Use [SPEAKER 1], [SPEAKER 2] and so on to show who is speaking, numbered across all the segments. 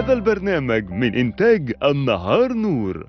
[SPEAKER 1] هذا البرنامج من إنتاج النهار نور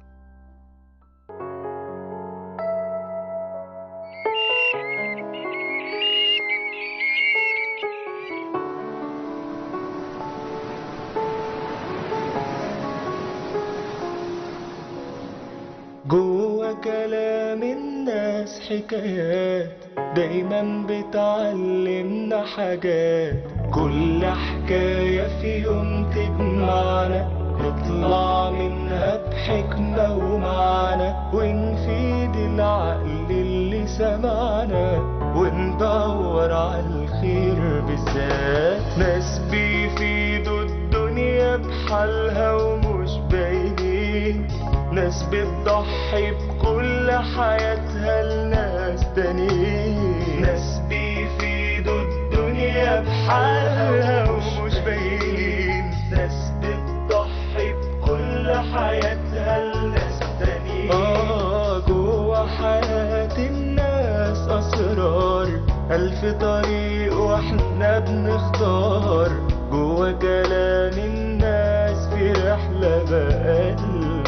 [SPEAKER 2] جوه كلام الناس حكايات دايما بتعلمنا حاجات كل حكاية في يوم تجمعنا نطلع منها بحكمة ومعنى ونفيد العقل اللي سمعنا وندور على الخير بالذات ناس بيفيدوا الدنيا بحالها ومش باينين ناس بتضحي بكل حياتها لناس تانيين ناس بيفيدوا الدنيا بحالها ومش باينين ناس بتضحي بكل حياتها لناس تانيين آه جوا حياة الناس أسرار ألف طريق وإحنا بنختار جوا كلام الناس في رحلة بقالنا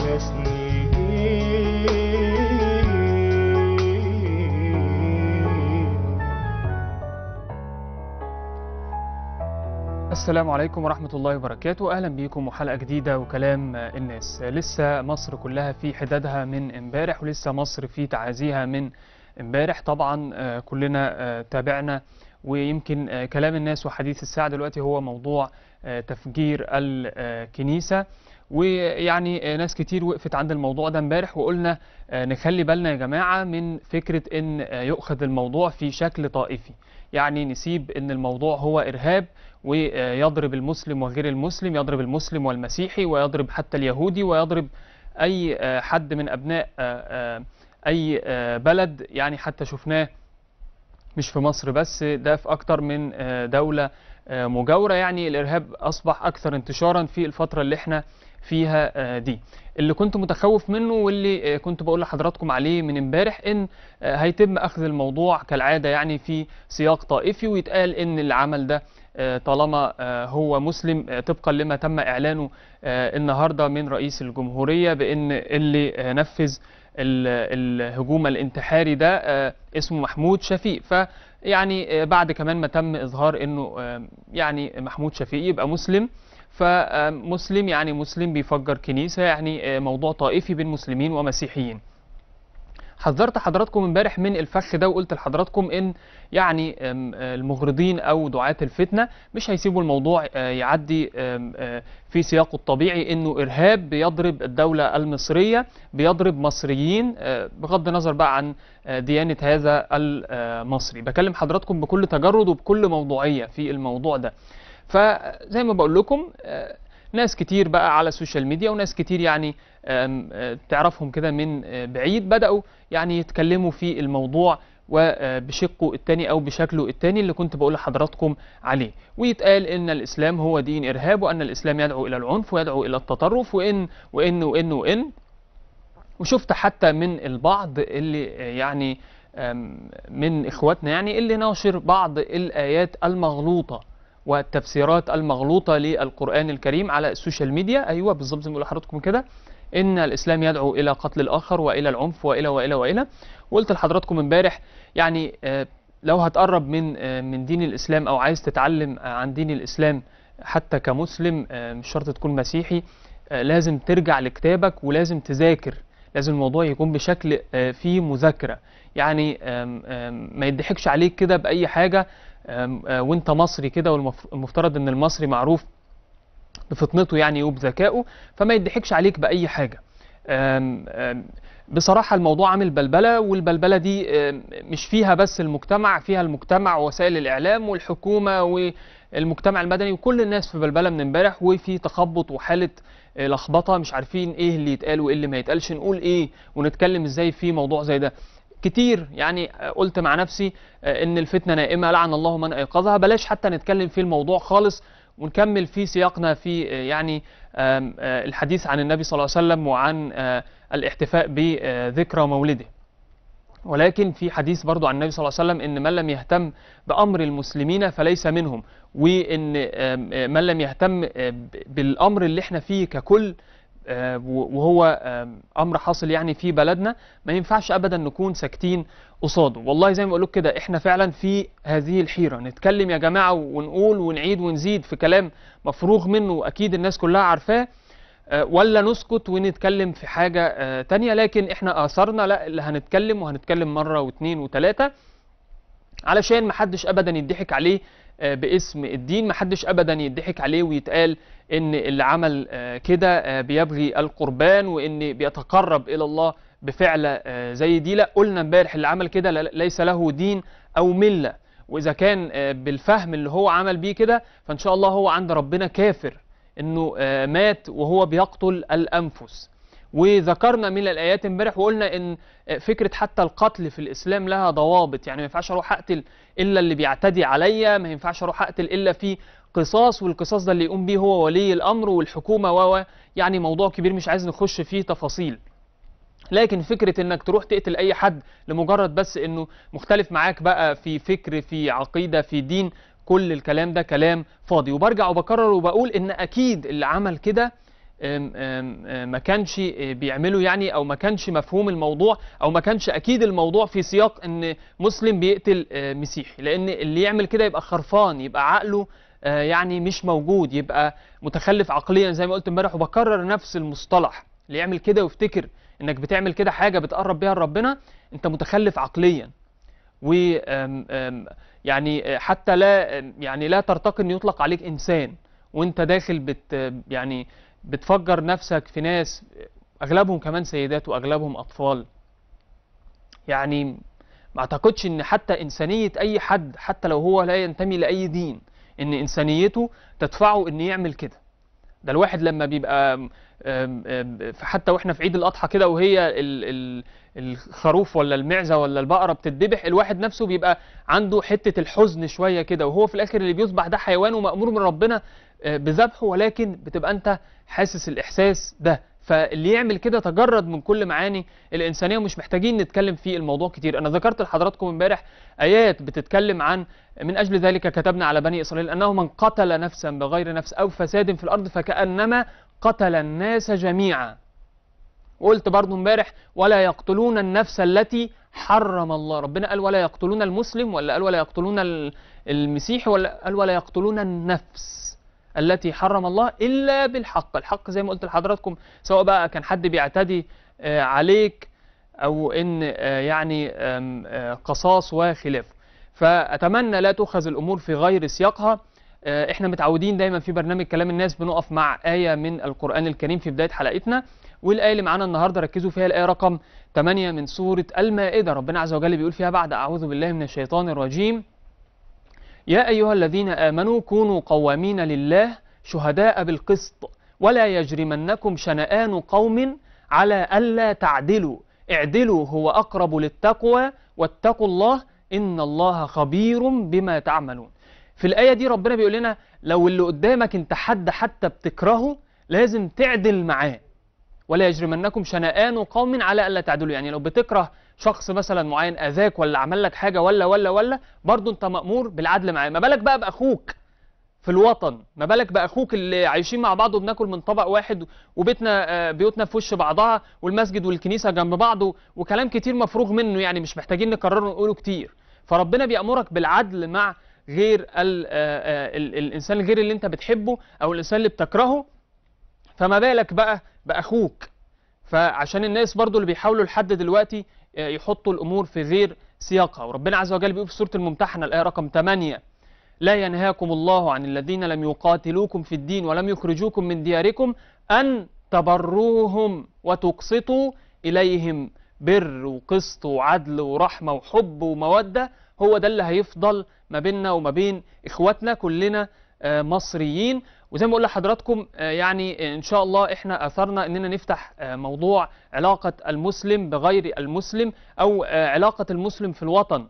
[SPEAKER 2] سنين
[SPEAKER 3] السلام عليكم ورحمة الله وبركاته أهلا بيكم وحلقة جديدة وكلام الناس لسه مصر كلها في حدادها من امبارح ولسه مصر في تعازيها من امبارح طبعا آه، كلنا آه، تابعنا ويمكن آه، كلام الناس وحديث الساعة دلوقتي هو موضوع آه، تفجير الكنيسة ويعني آه، ناس كتير وقفت عند الموضوع ده امبارح وقلنا آه، نخلي بالنا يا جماعة من فكرة ان آه، يؤخذ الموضوع في شكل طائفي يعني نسيب ان الموضوع هو ارهاب ويضرب المسلم وغير المسلم يضرب المسلم والمسيحي ويضرب حتى اليهودي ويضرب اي آه، حد من ابناء آه، آه، اي آه، بلد يعني حتى شفناه مش في مصر بس ده في اكتر من آه، دولة آه، مجاورة يعني الارهاب اصبح اكثر انتشارا في الفترة اللي احنا فيها آه، دي اللي كنت متخوف منه واللي آه، كنت بقول لحضراتكم عليه من امبارح ان آه، هيتم اخذ الموضوع كالعادة يعني في سياق طائفي ويتقال ان اللي عمل ده آه، طالما آه، هو مسلم آه، طبقا لما تم اعلانه آه، النهارده من رئيس الجمهورية بان اللي آه، نفذ ال- الهجوم الانتحاري ده آه، اسمه محمود شفيق فيعني آه، بعد كمان ما تم اظهار انه آه، يعني محمود شفيق يبقى مسلم فمسلم يعني مسلم بيفجر كنيسة يعني آه، موضوع طائفي بين مسلمين ومسيحيين حذرت حضراتكم امبارح من الفخ ده وقلت لحضراتكم ان يعني أم، آه، المغرضين او دعاة الفتنة مش هيسيبوا الموضوع آه، يعدي أم، آه، في سياقه الطبيعي انه ارهاب بيضرب الدولة المصرية بيضرب مصريين آه، بغض النظر بقى عن آه، ديانة هذا المصري بكلم حضراتكم بكل تجرد وبكل موضوعية في الموضوع ده فزي ما بقول لكم آه، ناس كتير بقى على السوشيال ميديا وناس كتير يعني آم، آه، تعرفهم كده من آه، بعيد بدأوا يعني يتكلموا في الموضوع وبشقه التاني او بشكله التاني اللي كنت بقول لحضراتكم عليه ويتقال ان الاسلام هو دين ارهاب وان الاسلام يدعو الى العنف ويدعو الى التطرف وان وان وان وان وشفت حتى من البعض اللي آه، يعني آم، من اخواتنا يعني اللي ناشر بعض الايات المغلوطه والتفسيرات المغلوطه للقران الكريم على السوشيال ميديا ايوه بالظبط زي ما بقول لحضراتكم كده ان الاسلام يدعو الى قتل الاخر والى العنف والى والى والى وقلت لحضراتكم امبارح يعني آه، لو هتقرب من آه، من دين الاسلام او عايز تتعلم آه، عن دين الاسلام حتى كمسلم آه، مش شرط تكون مسيحي آه، لازم ترجع لكتابك ولازم تذاكر لازم الموضوع يكون بشكل آه، فيه مذاكرة يعني آم، آم، ما يضحكش عليك كده بأي حاجة آم، آه، وانت مصري كده والمفترض ان المصري معروف بفطنته يعني وبذكائه فما يضحكش عليك بأي حاجة آم، آم، بصراحة الموضوع عامل بلبلة والبلبلة دي آم، مش فيها بس المجتمع فيها المجتمع ووسائل الإعلام والحكومة والمجتمع المدني وكل الناس في بلبلة من امبارح وفي تخبط وحالة آه، لخبطة مش عارفين ايه اللي يتقال وايه اللي ما يتقالش نقول ايه ونتكلم ازاي في موضوع زي ده كتير يعني آه، قلت مع نفسي آه، ان الفتنة نائمة لعن الله من ايقظها بلاش حتى نتكلم في الموضوع خالص ونكمل في سياقنا في آه، يعني آم، آه، الحديث عن النبي صلى الله عليه وسلم وعن آه، الاحتفاء بذكرى مولده ولكن في حديث برضو عن النبي صلى الله عليه وسلم ان من لم يهتم بامر المسلمين فليس منهم وان آم، آه، من لم يهتم آه، ب- بالامر اللي احنا فيه ككل آه، وهو آم، امر حاصل يعني في بلدنا ما ينفعش ابدا نكون ساكتين قصاده والله زي ما بقول كده احنا فعلا في هذه الحيره نتكلم يا جماعه ونقول ونعيد ونزيد في كلام مفروغ منه واكيد الناس كلها عارفاه آه، ولا نسكت ونتكلم في حاجة آه، تانية لكن احنا آثرنا لا اللي هنتكلم وهنتكلم مرة واثنين وثلاثة علشان محدش أبدا يضحك عليه آه، باسم الدين محدش أبدا يضحك عليه ويتقال إن اللي عمل آه، كده آه، بيبغي القربان وإن بيتقرب إلى الله بفعل آه، زي دي لا قلنا امبارح اللي عمل كده لا- ليس له دين أو ملة وإذا كان آه، بالفهم اللي هو عمل بيه كده فإن شاء الله هو عند ربنا كافر انه آه، مات وهو بيقتل الانفس وذكرنا من الايات امبارح وقلنا ان آه، فكره حتى القتل في الاسلام لها ضوابط يعني ما ينفعش اروح اقتل الا اللي بيعتدي عليا ما ينفعش اروح اقتل الا في قصاص والقصاص ده اللي يقوم بيه هو ولي الامر والحكومه و يعني موضوع كبير مش عايز نخش فيه تفاصيل لكن فكرة انك تروح تقتل اي حد لمجرد بس انه مختلف معاك بقى في فكر في عقيدة في دين كل الكلام ده كلام فاضي وبرجع وبكرر وبقول ان اكيد اللي عمل كده أم- أم- أم ما كانش بيعمله يعني او ما كانش مفهوم الموضوع او ما كانش اكيد الموضوع في سياق ان مسلم بيقتل آه، مسيحي لان اللي يعمل كده يبقى خرفان يبقى عقله آه، يعني مش موجود يبقى متخلف عقليا زي ما قلت امبارح وبكرر نفس المصطلح اللي يعمل كده ويفتكر انك بتعمل كده حاجه بتقرب بيها لربنا انت متخلف عقليا و آم، آم، يعني آه، حتى لا آم، يعني لا ترتقي ان يطلق عليك انسان وانت داخل بت يعني بتفجر نفسك في ناس اغلبهم كمان سيدات واغلبهم اطفال يعني ما اعتقدش ان حتى انسانيه اي حد حتى لو هو لا ينتمي لاي دين ان انسانيته تدفعه ان يعمل كده ده الواحد لما بيبقى آم، آم، حتى واحنا في عيد الاضحى كده وهي ال ال الخروف ولا المعزه ولا البقره بتتذبح الواحد نفسه بيبقى عنده حته الحزن شويه كده وهو في الاخر اللي بيذبح ده حيوان ومامور من ربنا آه، بذبحه ولكن بتبقى انت حاسس الاحساس ده فاللي يعمل كده تجرد من كل معاني الانسانيه ومش محتاجين نتكلم في الموضوع كتير انا ذكرت لحضراتكم امبارح ايات بتتكلم عن من اجل ذلك كتبنا على بني اسرائيل انه من قتل نفسا بغير نفس او فساد في الارض فكانما قتل الناس جميعا وقلت برضو امبارح ولا يقتلون النفس التي حرم الله ربنا قال ولا يقتلون المسلم ولا قال ولا يقتلون ال- المسيحي ولا قال ولا يقتلون النفس التي حرم الله الا بالحق الحق زي ما قلت لحضراتكم سواء بقى كان حد بيعتدي آه، عليك او ان آه، يعني آم، آه، قصاص وخلافه فاتمنى لا تؤخذ الامور في غير سياقها آه، احنا متعودين دايما في برنامج كلام الناس بنقف مع آية من القرآن الكريم في بداية حلقتنا والآية اللي معانا النهاردة ركزوا فيها الآية رقم 8 من سورة المائدة ربنا عز وجل بيقول فيها بعد أعوذ بالله من الشيطان الرجيم يا أيها الذين آمنوا كونوا قوامين لله شهداء بالقسط ولا يجرمنكم شنآن قوم على ألا تعدلوا اعدلوا هو أقرب للتقوى واتقوا الله إن الله خبير بما تعملون في الآية دي ربنا بيقول لنا لو اللي قدامك انت حد حتى بتكرهه لازم تعدل معاه ولا يجرمنكم شنآن قوم على ألا تعدلوا يعني لو بتكره شخص مثلا معين أذاك ولا عمل لك حاجة ولا ولا ولا برضه أنت مأمور بالعدل معاه ما بالك بقى بأخوك في الوطن ما بالك بأخوك اللي عايشين مع بعض وبناكل من طبق واحد وبيتنا آه، بيوتنا في وش بعضها والمسجد والكنيسة جنب بعض و- وكلام كتير مفروغ منه يعني مش محتاجين نكرره ونقوله كتير فربنا بيأمرك بالعدل مع غير ال آه، آه، ال الإنسان الغير اللي أنت بتحبه أو الإنسان اللي بتكرهه فما بالك بقى بأخوك فعشان الناس برضو اللي بيحاولوا لحد دلوقتي آه، يحطوا الأمور في غير سياقها وربنا عز وجل بيقول في سورة الممتحنة الآية رقم 8 لا ينهاكم الله عن الذين لم يقاتلوكم في الدين ولم يخرجوكم من دياركم أن تبروهم وتقسطوا إليهم بر وقسط وعدل ورحمة وحب ومودة هو ده اللي هيفضل ما بيننا وما بين إخواتنا كلنا آه، مصريين وزي ما بقول لحضراتكم آه، يعني ان شاء الله احنا اثرنا اننا نفتح آه، موضوع علاقه المسلم بغير المسلم او آه، علاقه المسلم في الوطن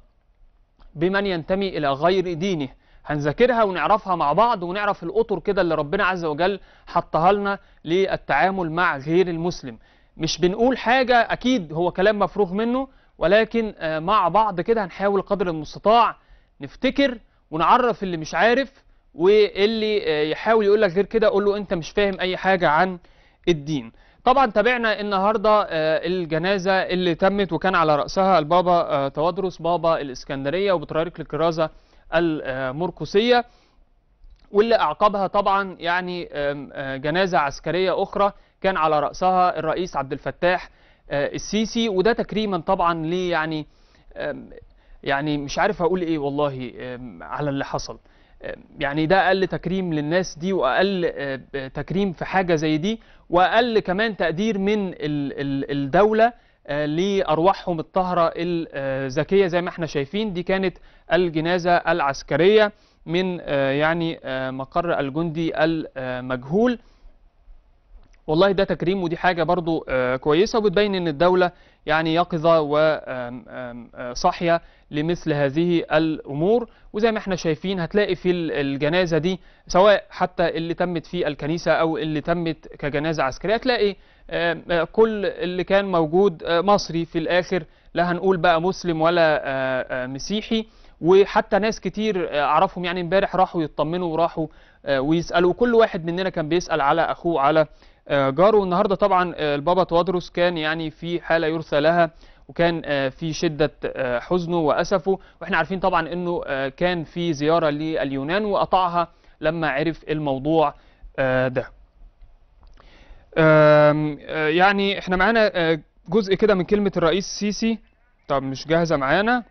[SPEAKER 3] بمن ينتمي الى غير دينه هنذاكرها ونعرفها مع بعض ونعرف الاطر كده اللي ربنا عز وجل حطها لنا للتعامل مع غير المسلم مش بنقول حاجه اكيد هو كلام مفروغ منه ولكن آه، مع بعض كده هنحاول قدر المستطاع نفتكر ونعرف اللي مش عارف واللي آه، يحاول يقول لك غير كده قول له انت مش فاهم اي حاجه عن الدين طبعا تابعنا النهارده آه، الجنازه اللي تمت وكان على راسها البابا آه، توادرس بابا الاسكندريه وبطريرك الكرازه المرقسيه واللي اعقبها طبعا يعني آم، آه، جنازه عسكريه اخرى كان على راسها الرئيس عبد الفتاح آه، السيسي وده تكريما طبعا ليه يعني آم، يعني مش عارف اقول ايه والله آم، على اللي حصل آم، يعني ده اقل تكريم للناس دي واقل آه، ب- تكريم في حاجه زي دي واقل كمان تقدير من ال- ال- الدوله آه، لارواحهم الطاهره الزكيه زي ما احنا شايفين دي كانت الجنازه العسكريه من آه، يعني آه، مقر الجندي المجهول والله ده تكريم ودي حاجة برضو آه، كويسة وبتبين ان الدولة يعني يقظة وصاحية لمثل هذه الأمور وزي ما احنا شايفين هتلاقي في ال- الجنازة دي سواء حتى اللي تمت في الكنيسة أو اللي تمت كجنازة عسكرية هتلاقي آه، آه، كل اللي كان موجود آه، مصري في الآخر لا هنقول بقى مسلم ولا آه، آه، مسيحي وحتى ناس كتير آه، اعرفهم يعني امبارح راحوا يطمنوا وراحوا آه، ويسالوا كل واحد مننا كان بيسال على اخوه على آه، جاره والنهارده طبعا آه، البابا توادرس كان يعني في حاله يرثى لها وكان آه، في شده آه، حزنه واسفه واحنا عارفين طبعا انه آه، كان في زياره لليونان وقطعها لما عرف الموضوع آه، ده آم، آه، يعني احنا معانا آه، جزء كده من كلمه الرئيس السيسي طب مش جاهزه معانا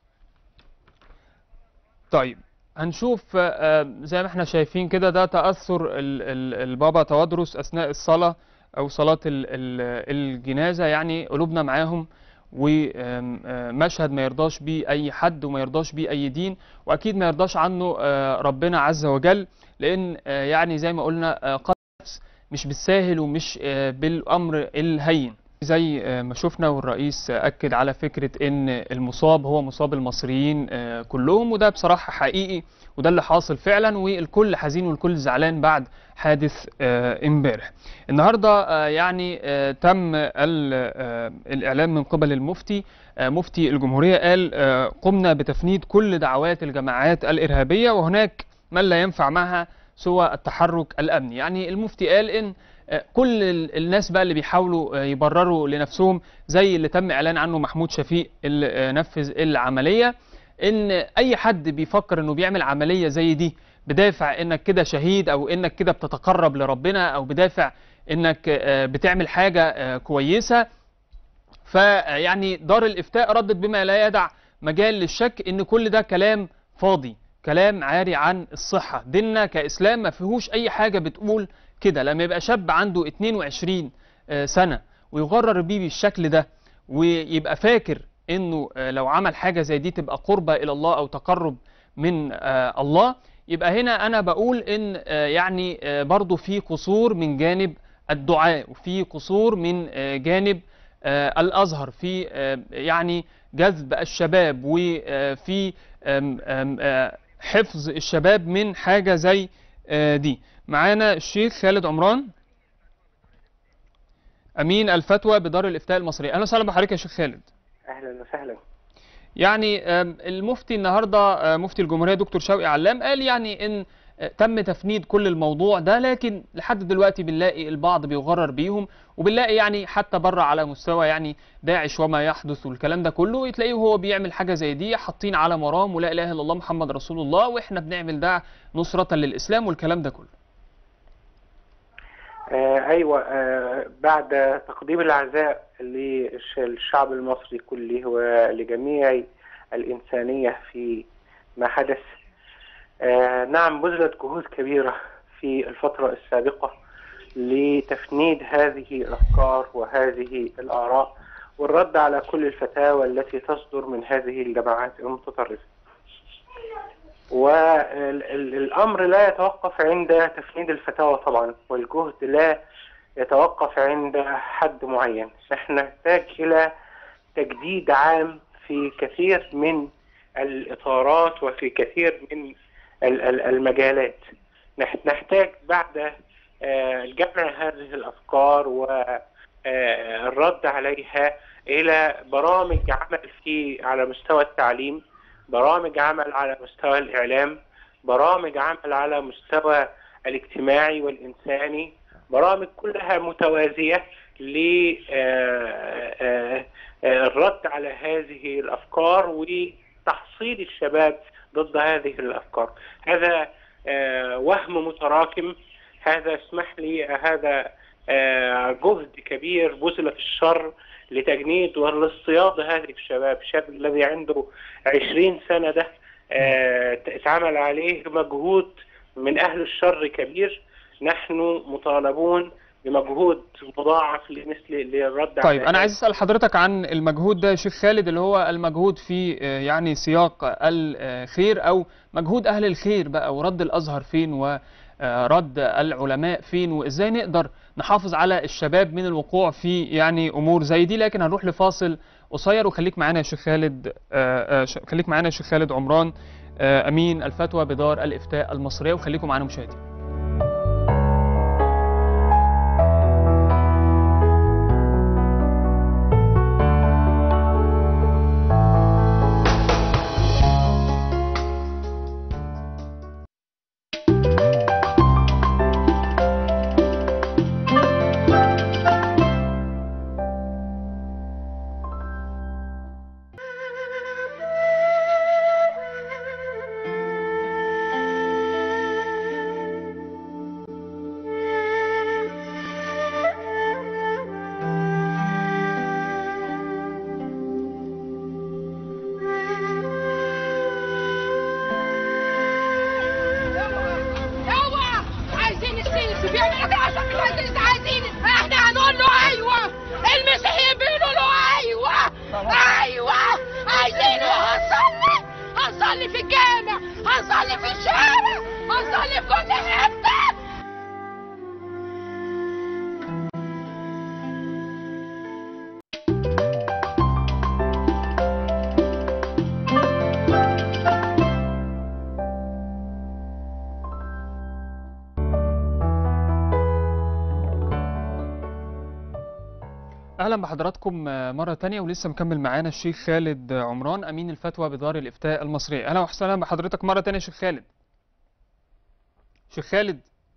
[SPEAKER 3] طيب هنشوف آه، زي ما احنا شايفين كده ده تأثر ال- ال- البابا توادرس أثناء الصلاة أو صلاة ال- ال- الجنازة يعني قلوبنا معاهم ومشهد ما يرضاش بيه أي حد وما يرضاش بيه أي دين وأكيد ما يرضاش عنه آه، ربنا عز وجل لأن آه، يعني زي ما قلنا آه، قتل النفس مش بالساهل ومش آه، بالأمر الهين زي آه، ما شفنا والرئيس آه، أكد على فكرة إن المصاب هو مصاب المصريين آه، كلهم وده بصراحة حقيقي وده اللي حاصل فعلا والكل حزين والكل زعلان بعد حادث آه، امبارح النهارده آه، يعني آه، تم ال- آه، الإعلان من قبل المفتي آه، مفتي الجمهورية قال آه، قمنا بتفنيد كل دعوات الجماعات الإرهابية وهناك من لا ينفع معها سوى التحرك الأمني يعني المفتي قال إن آه، كل ال- الناس بقى اللي بيحاولوا آه، يبرروا لنفسهم زي اللي تم اعلان عنه محمود شفيق اللي آه، نفذ العمليه ان اي حد بيفكر انه بيعمل عمليه زي دي بدافع انك كده شهيد او انك كده بتتقرب لربنا او بدافع انك آه، بتعمل حاجه آه، كويسه فيعني دار الافتاء ردت بما لا يدع مجال للشك ان كل ده كلام فاضي كلام عاري عن الصحة ديننا كإسلام ما فيهوش أي حاجة بتقول كده لما يبقى شاب عنده 22 آه، سنة ويغرر بيه بالشكل ده ويبقى فاكر انه آه، لو عمل حاجة زي دي تبقى قربة إلى الله أو تقرب من آه، الله يبقى هنا أنا بقول إن آه، يعني آه، برضو في قصور من جانب الدعاء وفي قصور من آه، جانب آه، الأزهر في آه، يعني جذب الشباب وفي آم، آم، آه، حفظ الشباب من حاجة زي آه، دي معانا الشيخ خالد عمران أمين الفتوى بدار الإفتاء المصرية أهلا وسهلا بحضرتك يا شيخ خالد
[SPEAKER 4] اهلا وسهلا
[SPEAKER 3] يعني آم، المفتي النهارده آه، مفتي الجمهوريه دكتور شوقي علام قال يعني ان آه، تم تفنيد كل الموضوع ده لكن لحد دلوقتي بنلاقي البعض بيغرر بيهم وبنلاقي يعني حتى بره على مستوى يعني داعش وما يحدث والكلام ده كله تلاقيه هو بيعمل حاجه زي دي حاطين على مرام ولا اله الا الله محمد رسول الله واحنا بنعمل ده نصره للاسلام والكلام ده كله
[SPEAKER 4] آه ايوه آه بعد تقديم العزاء للشعب المصري كله ولجميع الانسانيه في ما حدث آه نعم بذلت جهود كبيره في الفتره السابقه لتفنيد هذه الافكار وهذه الاراء والرد على كل الفتاوى التي تصدر من هذه الجماعات المتطرفه والأمر لا يتوقف عند تفنيد الفتاوى طبعا والجهد لا يتوقف عند حد معين نحن نحتاج إلى تجديد عام في كثير من الإطارات وفي كثير من ال- ال- المجالات نح- نحتاج بعد آه، جمع هذه الأفكار والرد عليها إلى برامج عمل في على مستوى التعليم برامج عمل على مستوى الإعلام برامج عمل على مستوى الاجتماعي والإنساني برامج كلها متوازية للرد على هذه الأفكار وتحصيل الشباب ضد هذه الأفكار هذا آه، وهم متراكم هذا اسمح لي هذا آه، جهد كبير بذل في الشر لتجنيد والاصطياد هذه الشباب الشاب الذي عنده 20 سنة ده آه، اتعمل عليه مجهود من أهل الشر كبير نحن مطالبون بمجهود مضاعف لمثل للرد
[SPEAKER 3] طيب
[SPEAKER 4] على
[SPEAKER 3] انا عايز اسال حضرتك عن المجهود ده يا شيخ خالد اللي هو المجهود في آه، يعني سياق الخير او مجهود اهل الخير بقى ورد الازهر فين ورد العلماء فين وازاي نقدر نحافظ على الشباب من الوقوع في يعني امور زي دي لكن هنروح لفاصل قصير وخليك معانا يا شيخ خالد آه، آه، ش- خليك معانا يا شيخ خالد عمران آه، امين الفتوى بدار الافتاء المصريه وخليكم معانا مشاهدين
[SPEAKER 5] اوعى عايزين السيف بيعملوا كده عشان مش عايزين انت عايزين احنا هنقول له ايوه المسيحيين بيقولوا له ايوه ايوه عايزينه هنصلي هنصلي في الجامع هنصلي في الشارع هنصلي في كل حته
[SPEAKER 3] اهلا بحضراتكم آه، مره تانية ولسه مكمل معانا الشيخ خالد عمران امين الفتوى بدار الافتاء المصريه اهلا وسهلا بحضرتك مره تانية يا شيخ خالد شيخ خالد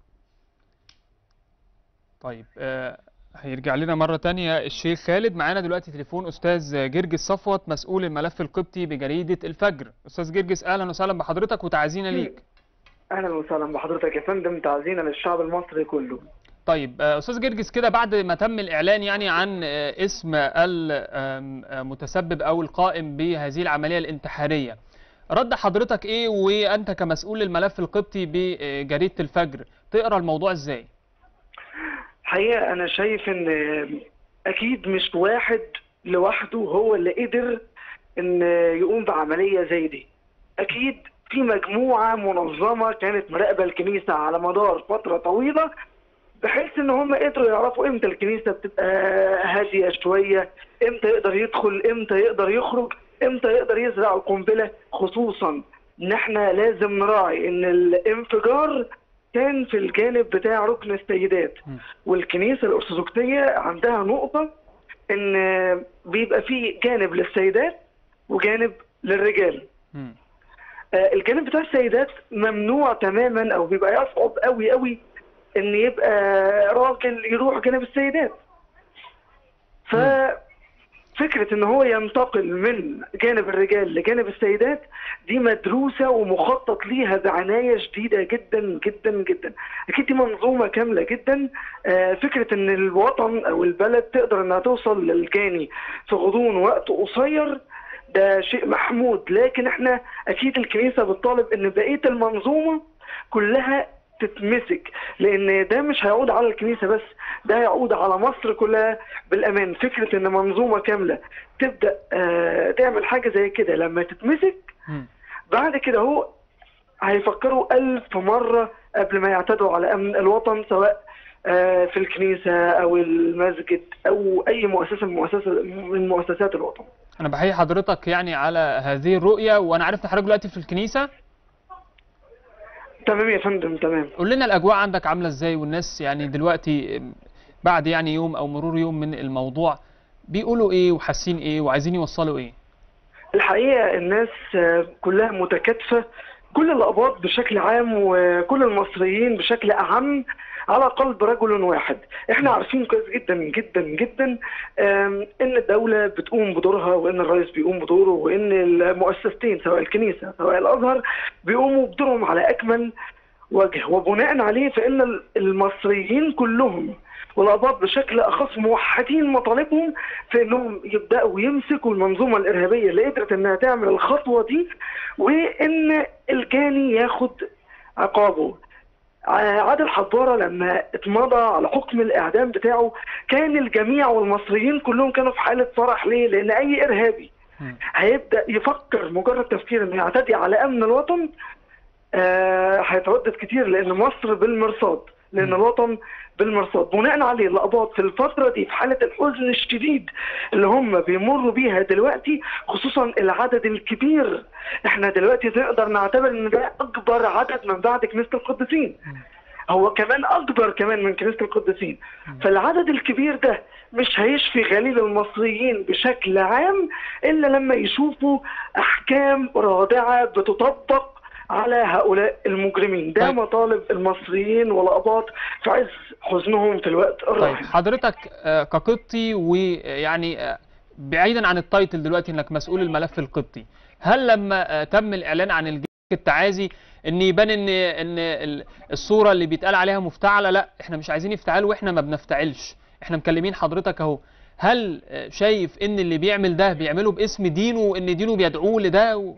[SPEAKER 3] طيب آه، هيرجع لنا مرة تانية الشيخ خالد معانا دلوقتي تليفون أستاذ جرجس صفوت مسؤول الملف القبطي بجريدة الفجر أستاذ جرجس أهلا وسهلا بحضرتك وتعزينا ليك
[SPEAKER 6] اهلا وسهلا بحضرتك يا فندم تعزينا للشعب المصري كله
[SPEAKER 3] طيب آه، استاذ جرجس كده بعد ما تم الاعلان يعني عن آه، اسم المتسبب او القائم بهذه العمليه الانتحاريه رد حضرتك ايه وانت كمسؤول الملف القبطي بجريده الفجر تقرا الموضوع ازاي
[SPEAKER 6] حقيقة انا شايف ان اكيد مش واحد لوحده هو اللي قدر ان يقوم بعملية زي دي اكيد في مجموعة منظمة كانت مراقبة الكنيسة على مدار فترة طويلة بحيث ان هم قدروا يعرفوا امتى الكنيسة بتبقى هادية شوية امتى يقدر يدخل امتى يقدر يخرج امتى يقدر يزرع القنبلة خصوصا ان احنا لازم نراعي ان الانفجار كان في الجانب بتاع ركن السيدات
[SPEAKER 3] م.
[SPEAKER 6] والكنيسة الأرثوذكسية عندها نقطة إن بيبقى في جانب للسيدات وجانب للرجال
[SPEAKER 3] مم.
[SPEAKER 6] آه، الجانب بتاع السيدات ممنوع تماما أو بيبقى يصعب قوي قوي إن يبقى راجل يروح جانب السيدات ففكرة إن هو ينتقل من جانب الرجال لجانب السيدات دي مدروسة ومخطط ليها بعناية شديدة جدا جدا جدا أكيد دي منظومة كاملة جدا آه، فكرة إن الوطن أو البلد تقدر إنها توصل للجاني في غضون وقت قصير ده شيء محمود لكن احنا أكيد الكنيسة بتطالب إن بقية المنظومة كلها تتمسك لان ده مش هيعود على الكنيسه بس ده هيعود على مصر كلها بالامان فكره ان منظومه كامله تبدا آه، تعمل حاجه زي كده لما تتمسك
[SPEAKER 3] مم.
[SPEAKER 6] بعد كده هو هيفكروا ألف مرة قبل ما يعتدوا على أمن الوطن سواء آه، في الكنيسة أو المسجد أو أي مؤسسة من مؤسسة من مؤسسات الوطن
[SPEAKER 3] انا بحيي حضرتك يعني على هذه الرؤيه وانا عارف ان حضرتك دلوقتي في الكنيسه
[SPEAKER 6] تمام يا فندم تمام
[SPEAKER 3] قول لنا الاجواء عندك عامله ازاي والناس يعني دلوقتي بعد يعني يوم او مرور يوم من الموضوع بيقولوا ايه وحاسين ايه وعايزين يوصلوا ايه
[SPEAKER 6] الحقيقة الناس آه، كلها متكاتفة كل الأقباط بشكل عام وكل المصريين بشكل أعم على قلب رجل واحد احنا عارفين كويس جدا جدا جدا آم، ان الدولة بتقوم بدورها وان الرئيس بيقوم بدوره وان المؤسستين سواء الكنيسة سواء الازهر بيقوموا بدورهم على اكمل وجه وبناء عليه فان المصريين كلهم والاباط بشكل اخص موحدين مطالبهم في انهم يبداوا يمسكوا المنظومه الارهابيه اللي قدرت انها تعمل الخطوه دي وان الجاني ياخد عقابه ع- عادل حضاره لما اتمضى على حكم الاعدام بتاعه كان الجميع والمصريين كلهم كانوا في حاله فرح ليه؟ لان اي ارهابي
[SPEAKER 3] مم.
[SPEAKER 6] هيبدا يفكر مجرد تفكير انه يعتدي على امن الوطن آه، هيتردد كتير لان مصر بالمرصاد لان الوطن بالمرصاد بناء عليه الاباط في الفتره دي في حاله الحزن الشديد اللي هم بيمروا بيها دلوقتي خصوصا العدد الكبير احنا دلوقتي نقدر نعتبر ان ده اكبر عدد من بعد كنيسه القديسين هو كمان اكبر كمان من كنيسه القديسين فالعدد الكبير ده مش هيشفي غليل المصريين بشكل عام الا لما يشوفوا احكام رادعه بتطبق على هؤلاء المجرمين ده
[SPEAKER 3] طيب.
[SPEAKER 6] مطالب المصريين والاباط في عز حزنهم في الوقت
[SPEAKER 3] طيب
[SPEAKER 6] الراهن
[SPEAKER 3] حضرتك آه، كقبطي ويعني آه، بعيدا عن التايتل دلوقتي انك مسؤول الملف القبطي هل لما آه، تم الاعلان عن الجيش التعازي ان يبان ان ان ال- الصوره اللي بيتقال عليها مفتعله لا احنا مش عايزين يفتعلوا واحنا ما بنفتعلش احنا مكلمين حضرتك اهو هل آه، شايف ان اللي بيعمل ده بيعمله باسم دينه وان دينه بيدعوه لده و...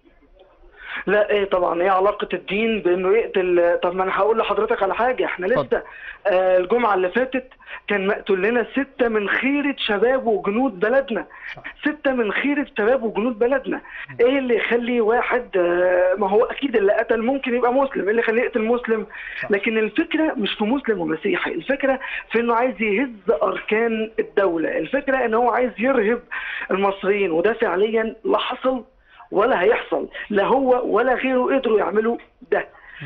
[SPEAKER 6] لا ايه طبعا ايه علاقة الدين بانه يقتل طب ما انا هقول لحضرتك على حاجة احنا
[SPEAKER 3] اتفضل.
[SPEAKER 6] لسه آه الجمعة اللي فاتت كان مقتول لنا ستة من خيرة شباب وجنود بلدنا ستة من خيرة شباب وجنود بلدنا ايه اللي يخلي واحد آه ما هو اكيد اللي قتل ممكن يبقى مسلم ايه اللي يخليه يقتل مسلم لكن الفكرة مش في مسلم ومسيحي الفكرة في انه عايز يهز اركان الدولة الفكرة ان هو عايز يرهب المصريين وده فعليا لا حصل ولا هيحصل لا هو ولا غيره قدروا يعملوا ده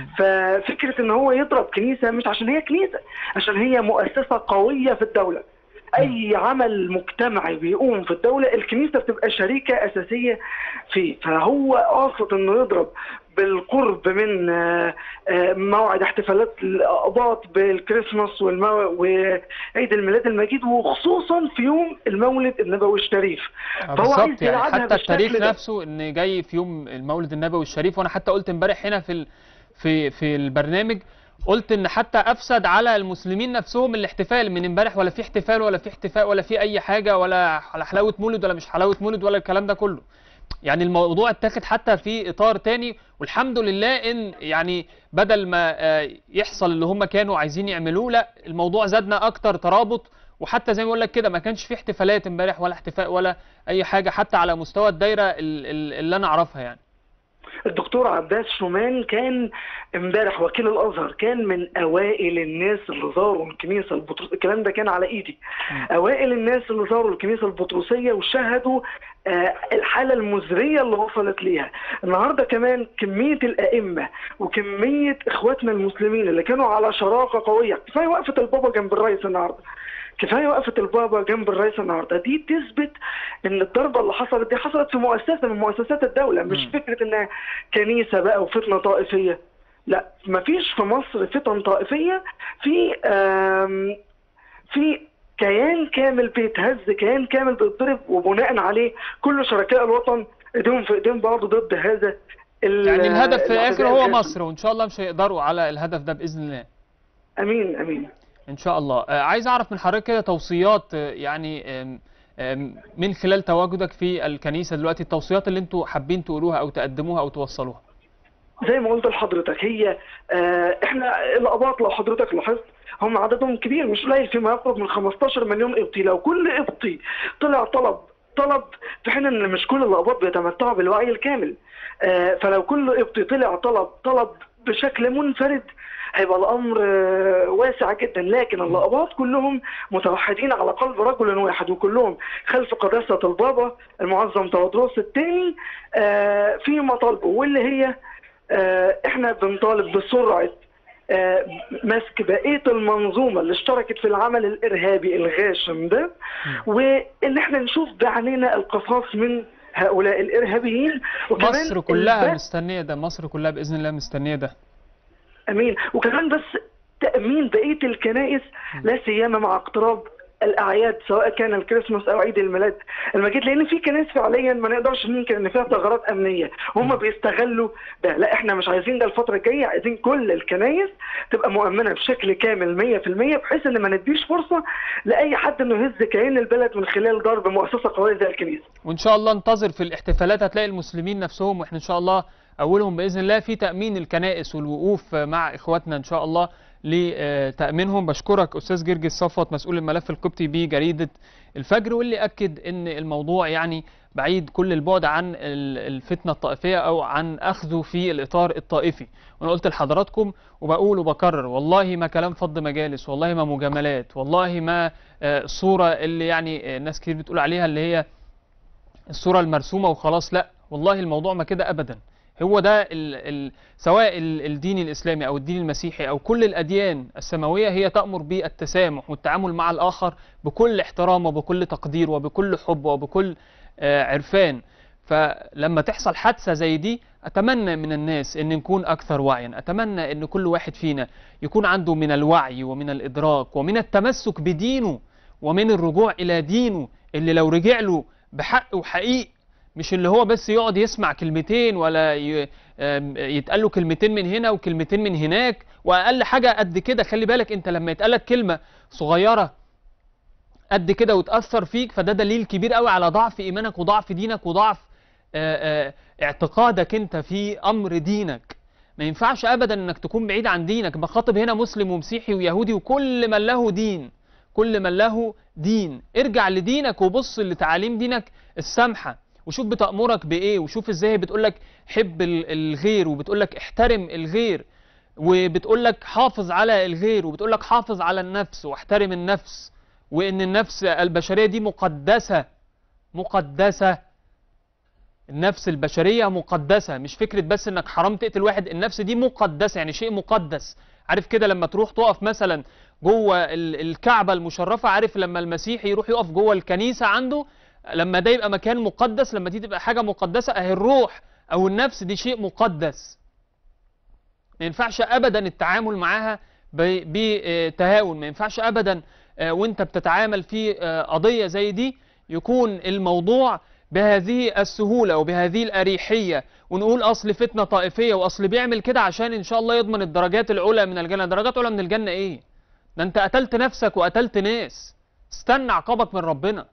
[SPEAKER 6] ففكرة ان هو يضرب كنيسة مش عشان هي كنيسة عشان هي مؤسسة قوية في الدولة اي عمل مجتمعي بيقوم في الدولة الكنيسة بتبقى شريكة اساسية فيه فهو قاصد انه يضرب بالقرب من آه، آه، موعد احتفالات الأقباط بالكريسماس والمو... وعيد الميلاد المجيد وخصوصا في يوم المولد النبوي الشريف
[SPEAKER 3] آه،
[SPEAKER 6] فهو عايز
[SPEAKER 3] بالظبط يعني
[SPEAKER 6] يلعبها
[SPEAKER 3] حتى التاريخ
[SPEAKER 6] بالشكل ده.
[SPEAKER 3] نفسه ان جاي في يوم المولد النبوي الشريف وانا حتى قلت امبارح هنا في ال... في في البرنامج قلت ان حتى افسد على المسلمين نفسهم الاحتفال من امبارح ولا في احتفال ولا في احتفاء ولا في اي حاجه ولا على حلاوه مولد ولا مش حلاوه مولد ولا الكلام ده كله يعني الموضوع اتاخد حتى في اطار تاني والحمد لله ان يعني بدل ما آه، يحصل اللي هم كانوا عايزين يعملوه لا الموضوع زادنا اكتر ترابط وحتى زي ما بقول لك كده ما كانش في احتفالات امبارح ولا احتفاء ولا اي حاجه حتى على مستوى الدايره ال- ال- اللي انا اعرفها يعني
[SPEAKER 6] الدكتور عباس شومان كان امبارح وكيل الازهر كان من اوائل الناس اللي زاروا الكنيسه البطرس الكلام ده كان على ايدي اوائل الناس اللي زاروا الكنيسه البطرسيه وشاهدوا آه، الحاله المزريه اللي وصلت ليها النهارده كمان كميه الائمه وكميه اخواتنا المسلمين اللي كانوا على شراكه قويه كفايه وقفه البابا جنب الرئيس النهارده كفايه وقفه البابا جنب الرئيس النهارده دي تثبت ان الضربه اللي حصلت دي حصلت في مؤسسه من مؤسسات الدوله مش
[SPEAKER 3] مم.
[SPEAKER 6] فكره انها كنيسه بقى وفتنه طائفيه لا مفيش في مصر فتن طائفيه في آم، في كيان كامل بيتهز كيان كامل بيتضرب وبناء عليه كل شركاء الوطن ايديهم في ايدين بعض ضد هذا ال-
[SPEAKER 3] يعني الهدف في الاخر
[SPEAKER 6] العداء
[SPEAKER 3] هو
[SPEAKER 6] الجسم.
[SPEAKER 3] مصر وان شاء الله مش هيقدروا على الهدف ده باذن الله
[SPEAKER 6] امين امين
[SPEAKER 3] ان شاء الله آه، عايز اعرف من حضرتك كده توصيات آه، يعني آم، آم، من خلال تواجدك في الكنيسه دلوقتي التوصيات اللي انتوا حابين تقولوها او تقدموها او توصلوها
[SPEAKER 6] زي ما قلت لحضرتك هي آه احنا الاباط لو حضرتك لاحظت هم عددهم كبير مش قليل فيما يقرب من 15 مليون قبطي لو كل قبطي طلع طلب طلب في حين ان مش كل الاباط بيتمتعوا بالوعي الكامل آه فلو كل قبطي طلع طلب طلب بشكل منفرد هيبقى الامر آه، واسع جدا لكن الاباط كلهم متوحدين على قلب رجل واحد وكلهم خلف قداسه البابا المعظم تودروس الثاني في مطالبه واللي هي آه، احنا بنطالب بسرعه آه، مسك بقيه المنظومه اللي اشتركت في العمل الارهابي الغاشم ده وان احنا نشوف بعينينا القصاص من هؤلاء الارهابيين وكمان
[SPEAKER 3] مصر كلها
[SPEAKER 6] البث-
[SPEAKER 3] مستنيه ده مصر كلها باذن الله مستنيه ده
[SPEAKER 6] امين وكمان بس تامين بقيه الكنائس لا سيما مع اقتراب الاعياد سواء كان الكريسماس او عيد الميلاد المجيد لان في كنائس فعليا ما نقدرش ننكر ان فيها ثغرات امنيه هم بيستغلوا ده لا احنا مش عايزين ده الفتره الجايه عايزين كل الكنائس تبقى مؤمنه بشكل كامل 100% بحيث ان ما نديش فرصه لاي حد انه يهز كيان البلد من خلال ضرب مؤسسه قويه زي الكنيسه
[SPEAKER 3] وان شاء الله انتظر في الاحتفالات هتلاقي المسلمين نفسهم واحنا ان شاء الله اولهم باذن الله في تامين الكنائس والوقوف مع اخواتنا ان شاء الله لتامينهم بشكرك استاذ جرجس صفوت مسؤول الملف القبطي بجريده الفجر واللي اكد ان الموضوع يعني بعيد كل البعد عن ال- الفتنه الطائفيه او عن اخذه في الاطار الطائفي وانا قلت لحضراتكم وبقول وبكرر والله ما كلام فض مجالس والله ما مجاملات والله ما آه، الصوره اللي يعني آه، ناس كتير بتقول عليها اللي هي الصورة المرسومة وخلاص لا والله الموضوع ما كده أبدا هو ده ال ال سواء ال- الدين الإسلامي أو الدين المسيحي أو كل الأديان السماوية هي تأمر بالتسامح والتعامل مع الآخر بكل احترام وبكل تقدير وبكل حب وبكل آه، عرفان فلما تحصل حادثة زي دي أتمنى من الناس أن نكون أكثر وعيا أتمنى أن كل واحد فينا يكون عنده من الوعي ومن الإدراك ومن التمسك بدينه ومن الرجوع إلى دينه اللي لو رجع له بحق وحقيق مش اللي هو بس يقعد يسمع كلمتين ولا ي- آم، يتقال له كلمتين من هنا وكلمتين من هناك واقل حاجه قد كده خلي بالك انت لما يتقال لك كلمه صغيره قد كده وتاثر فيك فده دليل كبير قوي على ضعف ايمانك وضعف دينك وضعف آه، آه، اعتقادك انت في امر دينك ما ينفعش ابدا انك تكون بعيد عن دينك بخاطب هنا مسلم ومسيحي ويهودي وكل من له دين كل من له دين ارجع لدينك وبص لتعاليم دينك السامحه وشوف بتأمرك بإيه وشوف إزاي هي بتقولك حب ال- الغير وبتقولك احترم الغير وبتقولك حافظ على الغير وبتقولك حافظ على النفس واحترم النفس وإن النفس البشرية دي مقدسة مقدسة النفس البشرية مقدسة مش فكرة بس انك حرام تقتل واحد النفس دي مقدسة يعني شيء مقدس عارف كده لما تروح تقف مثلا جوه ال- الكعبة المشرفة عارف لما المسيحي يروح يقف جوه الكنيسة عنده لما ده يبقى مكان مقدس لما دي تبقى حاجة مقدسة اهي الروح او النفس دي شيء مقدس ما ينفعش ابدا التعامل معاها ب- بتهاون ما ينفعش ابدا آه، وانت بتتعامل في آه، قضية زي دي يكون الموضوع بهذه السهولة وبهذه الأريحية ونقول أصل فتنة طائفية وأصل بيعمل كده عشان إن شاء الله يضمن الدرجات العلى من الجنة درجات على من الجنة إيه ده أنت قتلت نفسك وقتلت ناس استنى عقابك من ربنا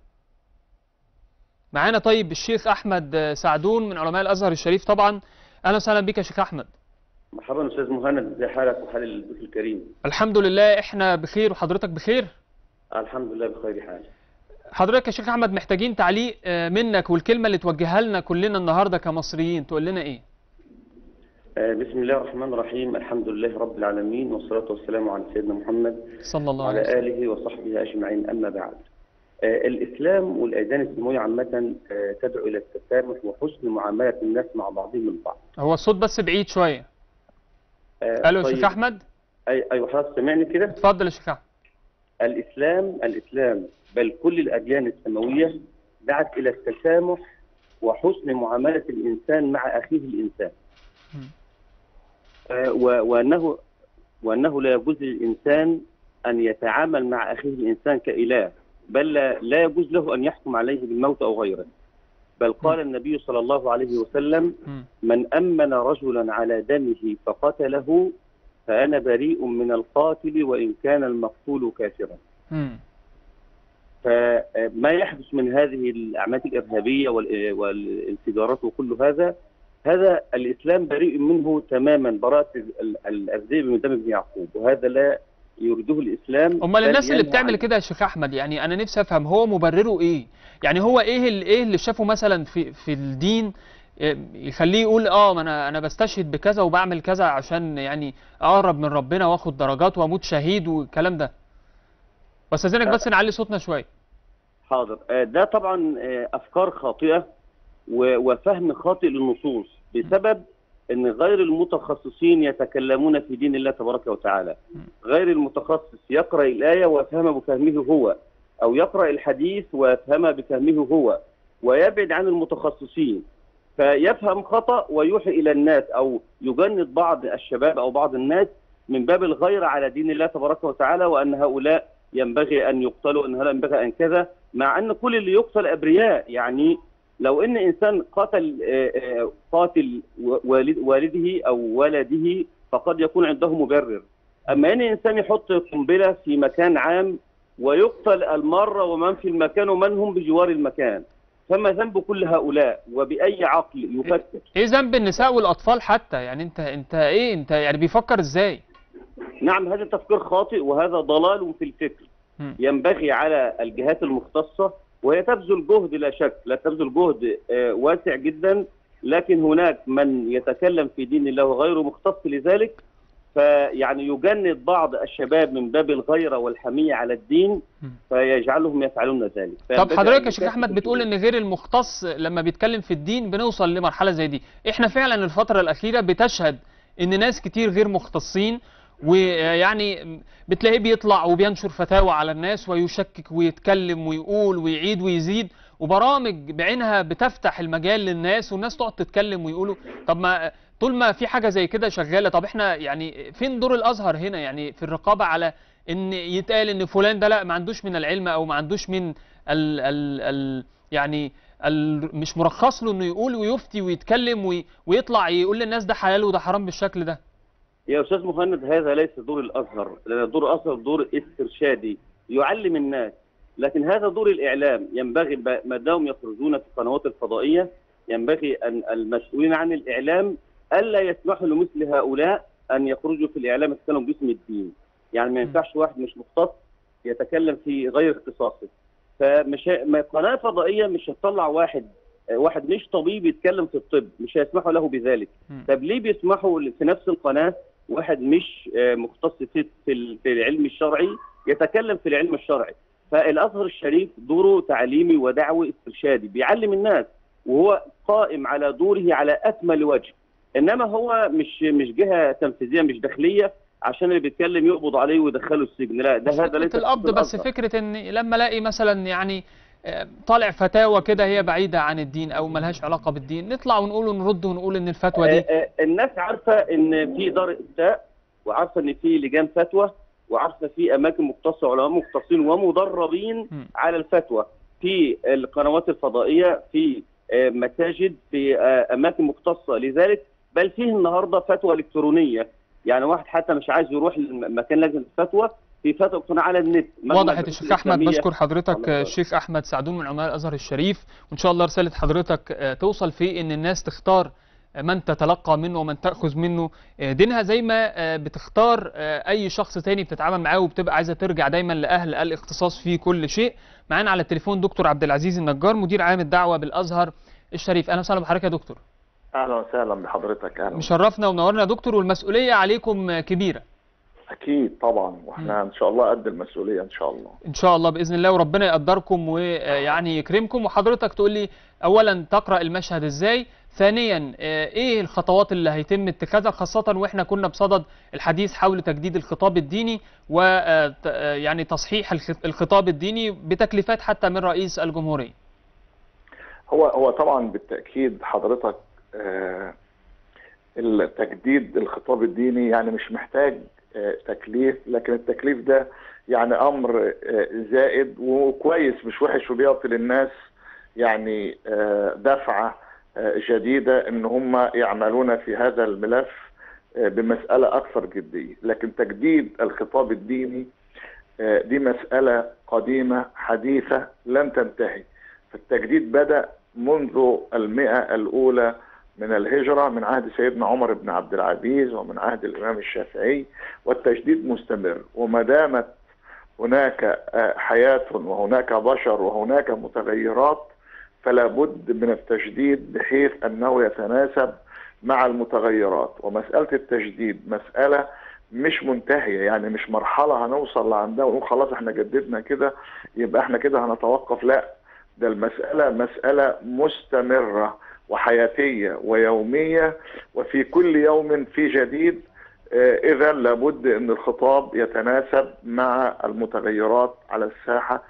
[SPEAKER 3] معانا طيب الشيخ أحمد آه، سعدون من علماء الأزهر الشريف طبعا أهلا وسهلا بك يا شيخ أحمد
[SPEAKER 7] مرحبا استاذ مهند ازي حالك وحال الضيف الكريم
[SPEAKER 3] الحمد لله إحنا بخير وحضرتك بخير
[SPEAKER 7] الحمد لله بخير حال
[SPEAKER 3] حضرتك يا شيخ أحمد محتاجين تعليق آه، منك والكلمة اللي توجهها لنا كلنا النهاردة كمصريين تقول لنا إيه
[SPEAKER 7] آه، بسم الله الرحمن الرحيم الحمد لله رب العالمين والصلاة والسلام على سيدنا محمد
[SPEAKER 3] صلى الله عليه
[SPEAKER 7] وعلى
[SPEAKER 3] وسلم
[SPEAKER 7] آله وصحبه أجمعين أما بعد آه، الإسلام والأديان السماوية عامة آه، تدعو إلى التسامح وحسن معاملة الناس مع بعضهم البعض
[SPEAKER 3] هو الصوت بس بعيد شوية
[SPEAKER 7] آه،
[SPEAKER 3] الو يا
[SPEAKER 7] طيب،
[SPEAKER 3] شيخ احمد
[SPEAKER 7] أي أيوة حضرتك سامعني كده
[SPEAKER 3] اتفضل يا شيخ احمد
[SPEAKER 7] الإسلام الإسلام بل كل الأديان السماوية دعت إلى التسامح وحسن معاملة الإنسان مع أخيه الإنسان
[SPEAKER 3] مم.
[SPEAKER 7] آه، و- وأنه وأنه لا يجوز للإنسان أن يتعامل مع أخيه الإنسان كإله بل لا, لا يجوز له أن يحكم عليه بالموت أو غيره بل قال النبي صلى الله عليه وسلم
[SPEAKER 3] مم.
[SPEAKER 7] من أمن رجلا على دمه فقتله فأنا بريء من القاتل وإن كان المقتول كافرا
[SPEAKER 3] مم.
[SPEAKER 7] فما يحدث من هذه الأعمال الإرهابية وال- والانفجارات وكل هذا هذا الإسلام بريء منه تماما براءة ال- ال- الذئب من دم ابن يعقوب وهذا لا يريده الإسلام
[SPEAKER 3] امال
[SPEAKER 7] بل
[SPEAKER 3] الناس اللي
[SPEAKER 7] ينهى
[SPEAKER 3] بتعمل
[SPEAKER 7] عنه.
[SPEAKER 3] كده يا شيخ احمد يعني انا نفسي افهم هو مبرره ايه يعني هو ايه اللي ايه اللي شافه مثلا في في الدين إيه، يخليه يقول اه ما انا انا بستشهد بكذا وبعمل كذا عشان يعني اقرب من ربنا واخد درجات واموت شهيد والكلام ده بس اذنك بس نعلي صوتنا شويه
[SPEAKER 7] حاضر آه، ده طبعا آه، أفكار خاطئة و- وفهم خاطئ للنصوص بسبب ان غير المتخصصين يتكلمون في دين الله تبارك وتعالى غير المتخصص يقرا الايه ويفهمها بفهمه هو او يقرا الحديث ويفهمها بفهمه هو ويبعد عن المتخصصين فيفهم خطا ويوحي الى الناس او يجند بعض الشباب او بعض الناس من باب الغيره على دين الله تبارك وتعالى وان هؤلاء ينبغي ان يقتلوا ان هؤلاء ينبغي ان كذا مع ان كل اللي يقتل ابرياء يعني لو ان انسان قتل آه، آه، قاتل والد والده او ولده فقد يكون عنده مبرر اما ان انسان يحط قنبله في مكان عام ويقتل المره ومن في المكان ومن هم بجوار المكان فما ذنب كل هؤلاء وباي عقل يفكر
[SPEAKER 3] ايه ذنب النساء والاطفال حتى يعني انت انت ايه انت يعني بيفكر ازاي
[SPEAKER 7] نعم هذا تفكير خاطئ وهذا ضلال في الفكر
[SPEAKER 3] مم.
[SPEAKER 7] ينبغي على الجهات المختصة وهي تبذل جهد لا شك لا تبذل جهد آه، واسع جدا لكن هناك من يتكلم في دين الله وغير مختص لذلك فيعني يجند بعض الشباب من باب الغيرة والحمية على الدين
[SPEAKER 3] مم.
[SPEAKER 7] فيجعلهم يفعلون ذلك
[SPEAKER 3] طب
[SPEAKER 7] فينبغي
[SPEAKER 3] حضرتك
[SPEAKER 7] أن
[SPEAKER 3] يا شيخ
[SPEAKER 7] يكافئ
[SPEAKER 3] احمد بتقول ان غير المختص لما بيتكلم في الدين بنوصل لمرحله زي دي احنا فعلا الفتره الاخيره بتشهد ان ناس كتير غير مختصين ويعني بتلاقيه بيطلع وبينشر فتاوى على الناس ويشكك ويتكلم ويقول ويعيد ويزيد وبرامج بعينها بتفتح المجال للناس والناس تقعد تتكلم ويقولوا طب ما طول ما في حاجه زي كده شغاله طب احنا يعني فين دور الازهر هنا يعني في الرقابه على ان يتقال ان فلان ده لا ما عندوش من العلم او ما عندوش من ال ال ال يعني ال مش مرخص له انه يقول ويفتي ويتكلم وي ويطلع يقول للناس ده حلال وده حرام بالشكل ده
[SPEAKER 7] يا استاذ مهند هذا ليس دور الازهر لان دور الازهر دور استرشادي يعلم الناس لكن هذا دور الاعلام ينبغي ب- ما دام يخرجون في القنوات الفضائيه ينبغي ان المسؤولين عن الاعلام الا يسمحوا لمثل هؤلاء ان يخرجوا في الاعلام يتكلموا باسم الدين يعني ما ينفعش واحد مش مختص يتكلم في غير اختصاصه فمش ه- ما قناه فضائيه مش هتطلع واحد واحد مش طبيب يتكلم في الطب مش هيسمحوا له بذلك
[SPEAKER 3] مم.
[SPEAKER 7] طب ليه بيسمحوا في نفس القناه واحد مش آه، مختص في في ال- في العلم الشرعي يتكلم في العلم الشرعي فالازهر الشريف دوره تعليمي ودعوي استرشادي بيعلم الناس وهو قائم على دوره على اكمل وجه انما هو مش مش جهه تنفيذيه مش داخليه عشان اللي بيتكلم يقبض عليه ويدخله السجن لا ده
[SPEAKER 3] مش
[SPEAKER 7] هذا
[SPEAKER 3] فكرة
[SPEAKER 7] ليس
[SPEAKER 3] القبض
[SPEAKER 7] تخصص
[SPEAKER 3] بس
[SPEAKER 7] الأزهر.
[SPEAKER 3] فكرة ان لما الاقي مثلا يعني آه، طالع فتاوى كده هي بعيدة عن الدين او ملهاش علاقة بالدين نطلع ونقول ونرد ونقول ان الفتوى دي
[SPEAKER 7] آه، آه، الناس عارفه ان في دار افتاء وعارفه ان في لجان فتوى وعارفه في اماكن مختصه علماء مختصين ومدربين
[SPEAKER 3] مم.
[SPEAKER 7] على الفتوى في القنوات الفضائيه في آه، مساجد في آه، اماكن مختصه لذلك بل فيه النهارده فتوى الكترونيه يعني واحد حتى مش عايز يروح لمكان لجنه الفتوى في فتوى الكترونيه على النت مجمع
[SPEAKER 3] وضحت
[SPEAKER 7] البحوث
[SPEAKER 3] الشيخ احمد
[SPEAKER 7] الإسلامية.
[SPEAKER 3] بشكر حضرتك
[SPEAKER 7] الله
[SPEAKER 3] آه،
[SPEAKER 7] يبارك.
[SPEAKER 3] الشيخ احمد سعدون من علماء الازهر الشريف وان شاء الله رسالة حضرتك آه، توصل في ان الناس تختار من تتلقى منه ومن تأخذ منه آه، دينها زي ما آه، بتختار آه، أي شخص تاني بتتعامل معاه وبتبقى عايزة ترجع دايما لأهل الاختصاص في كل شيء معانا على التليفون دكتور عبد العزيز النجار مدير عام الدعوة بالأزهر الشريف أهلا وسهلا بحضرتك يا دكتور
[SPEAKER 8] اهلا وسهلا بحضرتك اهلا
[SPEAKER 3] مشرفنا ومنورنا يا دكتور والمسؤولية عليكم آه، كبيرة
[SPEAKER 8] اكيد طبعا واحنا ان شاء الله قد المسؤوليه ان شاء الله
[SPEAKER 3] ان شاء الله باذن الله وربنا يقدركم ويعني يكرمكم وحضرتك تقول لي اولا تقرا المشهد ازاي ثانيا آه، ايه الخطوات اللي هيتم اتخاذها خاصه واحنا كنا بصدد الحديث حول تجديد الخطاب الديني و آه، ت- آه، يعني تصحيح الخ- الخطاب الديني بتكليفات حتى من رئيس الجمهوريه
[SPEAKER 8] هو هو طبعا بالتاكيد حضرتك آه، التجديد الخطاب الديني يعني مش محتاج آه، تكليف لكن التكليف ده يعني امر آه، زائد وكويس مش وحش وبيعطي للناس يعني آه، دفعه آه، جديده ان هم يعملون في هذا الملف آه، بمساله اكثر جديه لكن تجديد الخطاب الديني آه، دي مساله قديمه حديثه لن تنتهي فالتجديد بدأ منذ المئة الأولى من الهجرة من عهد سيدنا عمر بن عبد العزيز ومن عهد الإمام الشافعي والتجديد مستمر وما دامت هناك آه، حياة وهناك بشر وهناك متغيرات فلا بد من التجديد بحيث أنه يتناسب مع المتغيرات ومسألة التجديد مسألة مش منتهية يعني مش مرحلة هنوصل لعندها ونقول خلاص احنا جددنا كده يبقى احنا كده هنتوقف لا ده المسألة مسألة مستمرة وحياتيه ويوميه وفي كل يوم في جديد اذا لابد ان الخطاب يتناسب مع المتغيرات على الساحه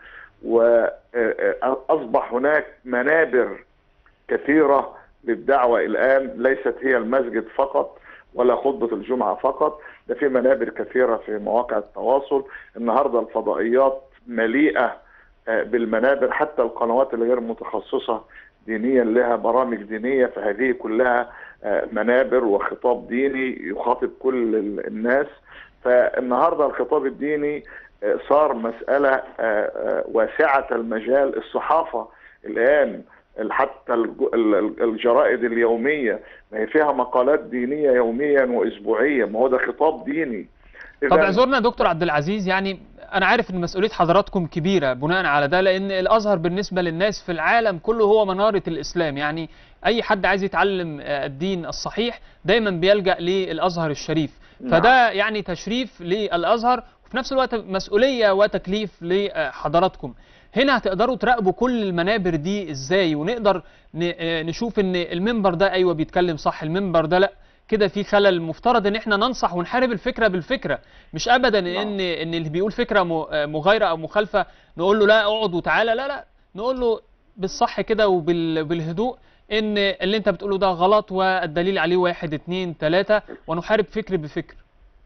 [SPEAKER 8] واصبح هناك منابر كثيره للدعوه الان ليست هي المسجد فقط ولا خطبه الجمعه فقط ده في منابر كثيره في مواقع التواصل النهارده الفضائيات مليئه بالمنابر حتى القنوات الغير متخصصه دينيا لها برامج دينيه فهذه كلها منابر وخطاب ديني يخاطب كل الناس فالنهارده الخطاب الديني صار مساله واسعه المجال الصحافه الان حتى الجرائد اليوميه ما هي فيها مقالات دينيه يوميا واسبوعيا ما هو ده خطاب ديني
[SPEAKER 3] طب اعذرنا دكتور عبد العزيز يعني انا عارف ان مسؤوليه حضراتكم كبيره بناء على ده لان الازهر بالنسبه للناس في العالم كله هو مناره الاسلام يعني اي حد عايز يتعلم الدين الصحيح دايما بيلجا للازهر الشريف فده يعني تشريف للازهر وفي نفس الوقت مسؤوليه وتكليف لحضراتكم هنا هتقدروا تراقبوا كل المنابر دي ازاي ونقدر نشوف ان المنبر ده ايوه بيتكلم صح المنبر ده لا كده في خلل المفترض ان احنا ننصح ونحارب الفكره بالفكره مش ابدا ان ان اللي بيقول فكره مغايره او مخالفه نقول له لا اقعد وتعالى لا لا نقول له بالصح كده وبالهدوء ان اللي انت بتقوله ده غلط والدليل عليه واحد اتنين تلاته ونحارب فكر بفكر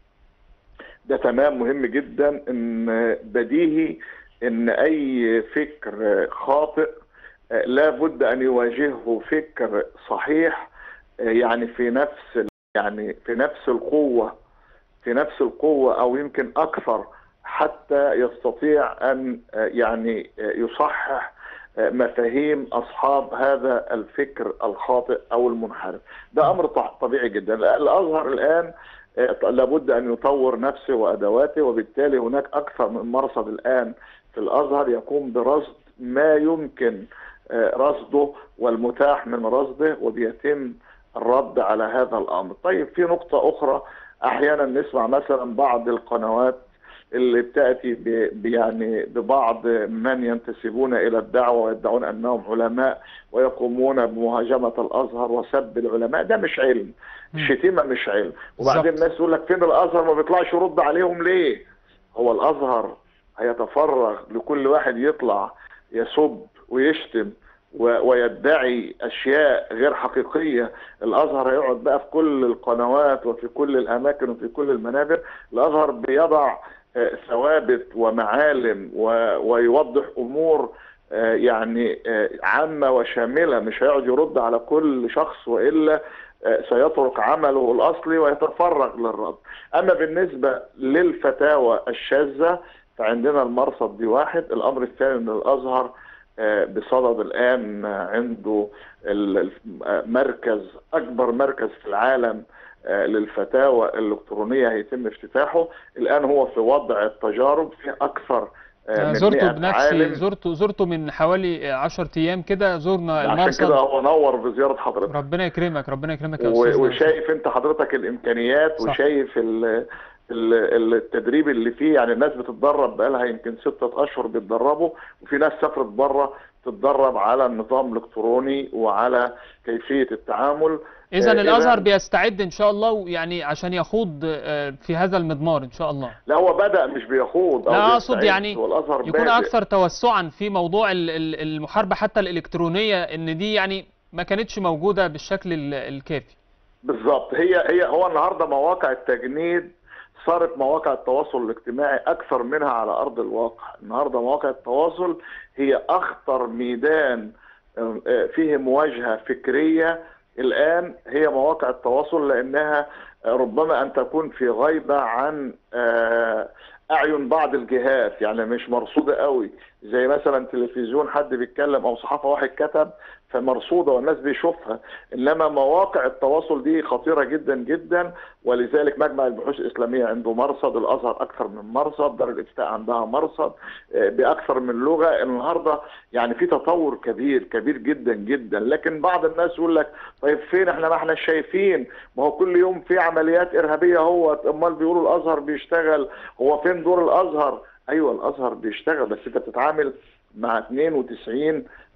[SPEAKER 8] ده تمام مهم جدا ان بديهي ان اي فكر خاطئ لابد ان يواجهه فكر صحيح يعني في نفس يعني في نفس القوة في نفس القوة أو يمكن أكثر حتى يستطيع أن يعني يصحح مفاهيم أصحاب هذا الفكر الخاطئ أو المنحرف ده أمر طبيعي جدا الأزهر الآن لابد أن يطور نفسه وأدواته وبالتالي هناك أكثر من مرصد الآن في الأزهر يقوم برصد ما يمكن رصده والمتاح من رصده وبيتم الرد على هذا الامر. طيب في نقطه اخرى احيانا نسمع مثلا بعض القنوات اللي بتاتي يعني ببعض من ينتسبون الى الدعوه ويدعون انهم علماء ويقومون بمهاجمه الازهر وسب العلماء ده مش علم. الشتيمه مش علم. وبعدين الناس يقول لك فين الازهر ما بيطلعش يرد عليهم ليه؟ هو الازهر هيتفرغ لكل واحد يطلع يسب ويشتم ويدعي اشياء غير حقيقيه الازهر هيقعد بقى في كل القنوات وفي كل الاماكن وفي كل المنابر الازهر بيضع ثوابت ومعالم ويوضح امور يعني عامه وشامله مش هيقعد يرد على كل شخص والا سيترك عمله الاصلي ويتفرغ للرد اما بالنسبه للفتاوى الشاذه فعندنا المرصد دي واحد الامر الثاني ان الازهر بصدد الان عنده مركز اكبر مركز في العالم للفتاوى الالكترونيه هيتم افتتاحه الان هو في وضع التجارب في اكثر من
[SPEAKER 3] زرته بنفسي زرته زرته من حوالي 10 ايام كده زرنا
[SPEAKER 8] المرصد عشان كده هو نور بزياره حضرتك
[SPEAKER 3] ربنا يكرمك ربنا يكرمك
[SPEAKER 8] يا استاذ وشايف انت حضرتك الامكانيات صح. وشايف التدريب اللي فيه يعني الناس بتتدرب بقالها يمكن ستة اشهر بيتدربوا وفي ناس سافرت بره تتدرب على النظام الالكتروني وعلى كيفيه التعامل
[SPEAKER 3] اذا الازهر بيستعد ان شاء الله يعني عشان يخوض في هذا المضمار ان شاء الله
[SPEAKER 8] لا هو بدا مش بيخوض
[SPEAKER 3] لا اقصد يعني يكون بادئ. اكثر توسعا في موضوع المحاربه حتى الالكترونيه ان دي يعني ما كانتش موجوده بالشكل الكافي
[SPEAKER 8] بالظبط هي هي هو النهارده مواقع التجنيد صارت مواقع التواصل الاجتماعي اكثر منها على ارض الواقع النهارده مواقع التواصل هي اخطر ميدان فيه مواجهه فكريه الان هي مواقع التواصل لانها ربما ان تكون في غيبه عن اعين بعض الجهات يعني مش مرصوده قوي زي مثلا تلفزيون حد بيتكلم او صحافه واحد كتب فمرصوده والناس بيشوفها انما مواقع التواصل دي خطيره جدا جدا ولذلك مجمع البحوث الاسلاميه عنده مرصد الازهر اكثر من مرصد دار الافتاء عندها مرصد باكثر من لغه النهارده يعني في تطور كبير كبير جدا جدا لكن بعض الناس يقول لك طيب فين احنا ما احنا شايفين ما هو كل يوم في عمليات ارهابيه هو امال بيقولوا الازهر بيشتغل هو فين دور الازهر ايوه الازهر بيشتغل بس انت بتتعامل مع 92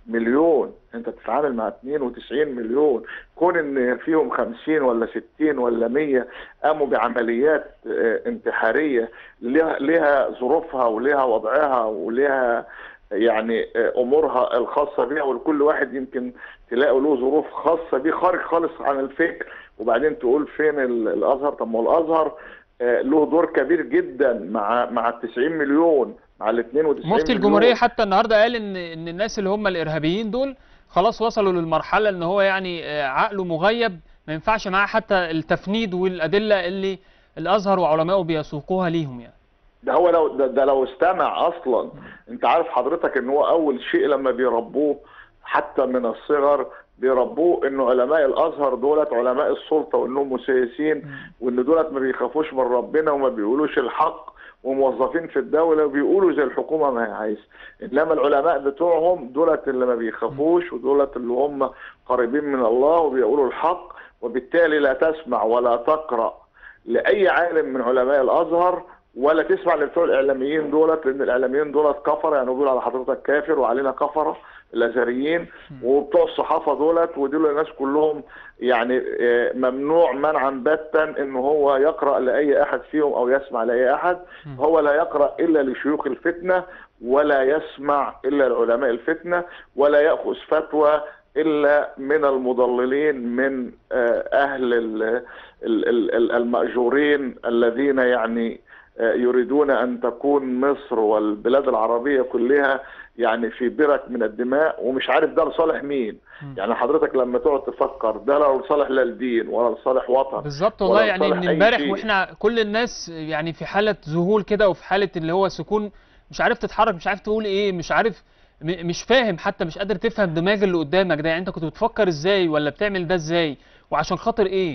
[SPEAKER 8] مليون انت بتتعامل مع 92 مليون كون ان فيهم 50 ولا 60 ولا 100 قاموا بعمليات آه، انتحاريه ليها ليها ظروفها وليها وضعها وليها يعني آه، امورها الخاصه بيها ولكل واحد يمكن تلاقوا له ظروف خاصه بيه خارج خالص عن الفكر وبعدين تقول فين ال- الازهر طب ما هو الازهر آه، له دور كبير جدا مع مع ال 90 مليون مع ال 92
[SPEAKER 3] مفتي
[SPEAKER 8] مليون.
[SPEAKER 3] الجمهورية حتى النهارده قال ان ان الناس اللي هم الارهابيين دول خلاص وصلوا للمرحلة ان هو يعني آه، عقله مغيب ما ينفعش معاه حتى التفنيد والأدلة اللي الأزهر وعلمائه بيسوقوها ليهم يعني
[SPEAKER 8] ده هو لو ده, ده لو استمع اصلا انت عارف حضرتك ان هو اول شيء لما بيربوه حتى من الصغر بيربوه انه علماء الازهر دولت علماء السلطه وانهم مسيسين وان دولت ما بيخافوش من ربنا وما بيقولوش الحق وموظفين في الدوله وبيقولوا زي الحكومه ما هي عايزه انما العلماء بتوعهم دولت اللي ما بيخافوش ودولت اللي هم قريبين من الله وبيقولوا الحق وبالتالي لا تسمع ولا تقرا لاي عالم من علماء الازهر ولا تسمع لبتوع الاعلاميين دولت لان الاعلاميين دولت كفره يعني بيقولوا على حضرتك كافر وعلينا كفره الازهريين وبتوع الصحافه دولت ودول الناس كلهم يعني آه، ممنوع منعا باتا ان هو يقرا لاي احد فيهم او يسمع لاي احد هو لا يقرا الا لشيوخ الفتنه ولا يسمع الا لعلماء الفتنه ولا ياخذ فتوى الا من المضللين من آه، اهل ال- ال- ال- ال- الماجورين الذين يعني آه، يريدون ان تكون مصر والبلاد العربيه كلها يعني في برك من الدماء ومش عارف ده لصالح مين يعني حضرتك لما تقعد تفكر ده لا لصالح لا الدين ولا لصالح وطن
[SPEAKER 3] بالظبط
[SPEAKER 8] ولا
[SPEAKER 3] والله يعني
[SPEAKER 8] لصالح
[SPEAKER 3] من
[SPEAKER 8] أي
[SPEAKER 3] امبارح
[SPEAKER 8] شيء.
[SPEAKER 3] واحنا كل الناس يعني في حالة ذهول كده وفي حالة اللي هو سكون مش عارف تتحرك مش عارف تقول ايه مش عارف م- مش فاهم حتى مش قادر تفهم دماغ اللي قدامك ده يعني انت كنت بتفكر ازاي ولا بتعمل ده ازاي وعشان خاطر ايه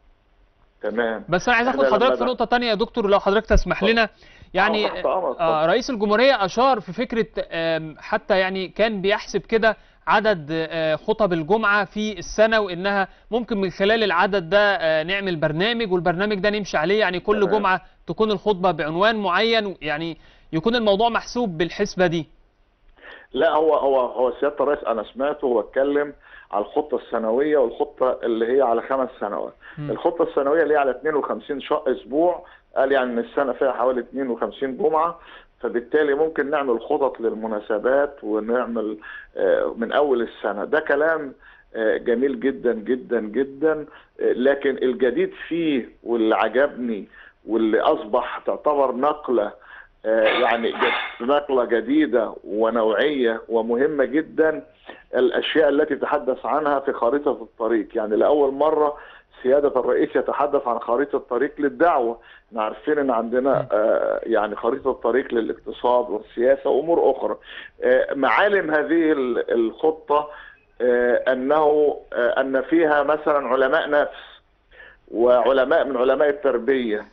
[SPEAKER 8] تمام
[SPEAKER 3] بس انا عايز اخد
[SPEAKER 8] إحنا لما
[SPEAKER 3] حضرتك في
[SPEAKER 8] ده-
[SPEAKER 3] نقطة تانية يا دكتور لو حضرتك تسمح لنا يعني
[SPEAKER 8] آه، تحت أمرك،
[SPEAKER 3] آه رئيس الجمهورية أشار في فكرة آم، حتى يعني كان بيحسب كده عدد آه، خطب الجمعة في السنة وإنها ممكن من خلال العدد ده آه، نعمل برنامج والبرنامج ده نمشي عليه يعني كل
[SPEAKER 8] تمام.
[SPEAKER 3] جمعة تكون الخطبة بعنوان معين يعني يكون الموضوع محسوب بالحسبة دي
[SPEAKER 8] لا هو هو هو سياده الرئيس انا سمعته هو اتكلم على الخطه السنويه والخطه اللي هي على خمس سنوات
[SPEAKER 3] مم.
[SPEAKER 8] الخطه السنويه اللي هي على 52 شق اسبوع قال يعني ان السنه فيها حوالي 52 جمعه فبالتالي ممكن نعمل خطط للمناسبات ونعمل آه، من اول السنه ده كلام آه، جميل جدا جدا جدا آه، لكن الجديد فيه واللي عجبني واللي اصبح تعتبر نقله آه، يعني جد- نقله جديده ونوعيه ومهمه جدا الاشياء التي تحدث عنها في خريطه الطريق يعني لاول مره سياده الرئيس يتحدث عن خريطه الطريق للدعوه احنا عارفين ان عندنا آه، يعني خريطه الطريق للاقتصاد والسياسه وامور اخرى آه، معالم هذه ال- الخطه آه، انه آه، ان فيها مثلا علماء نفس وعلماء من علماء التربيه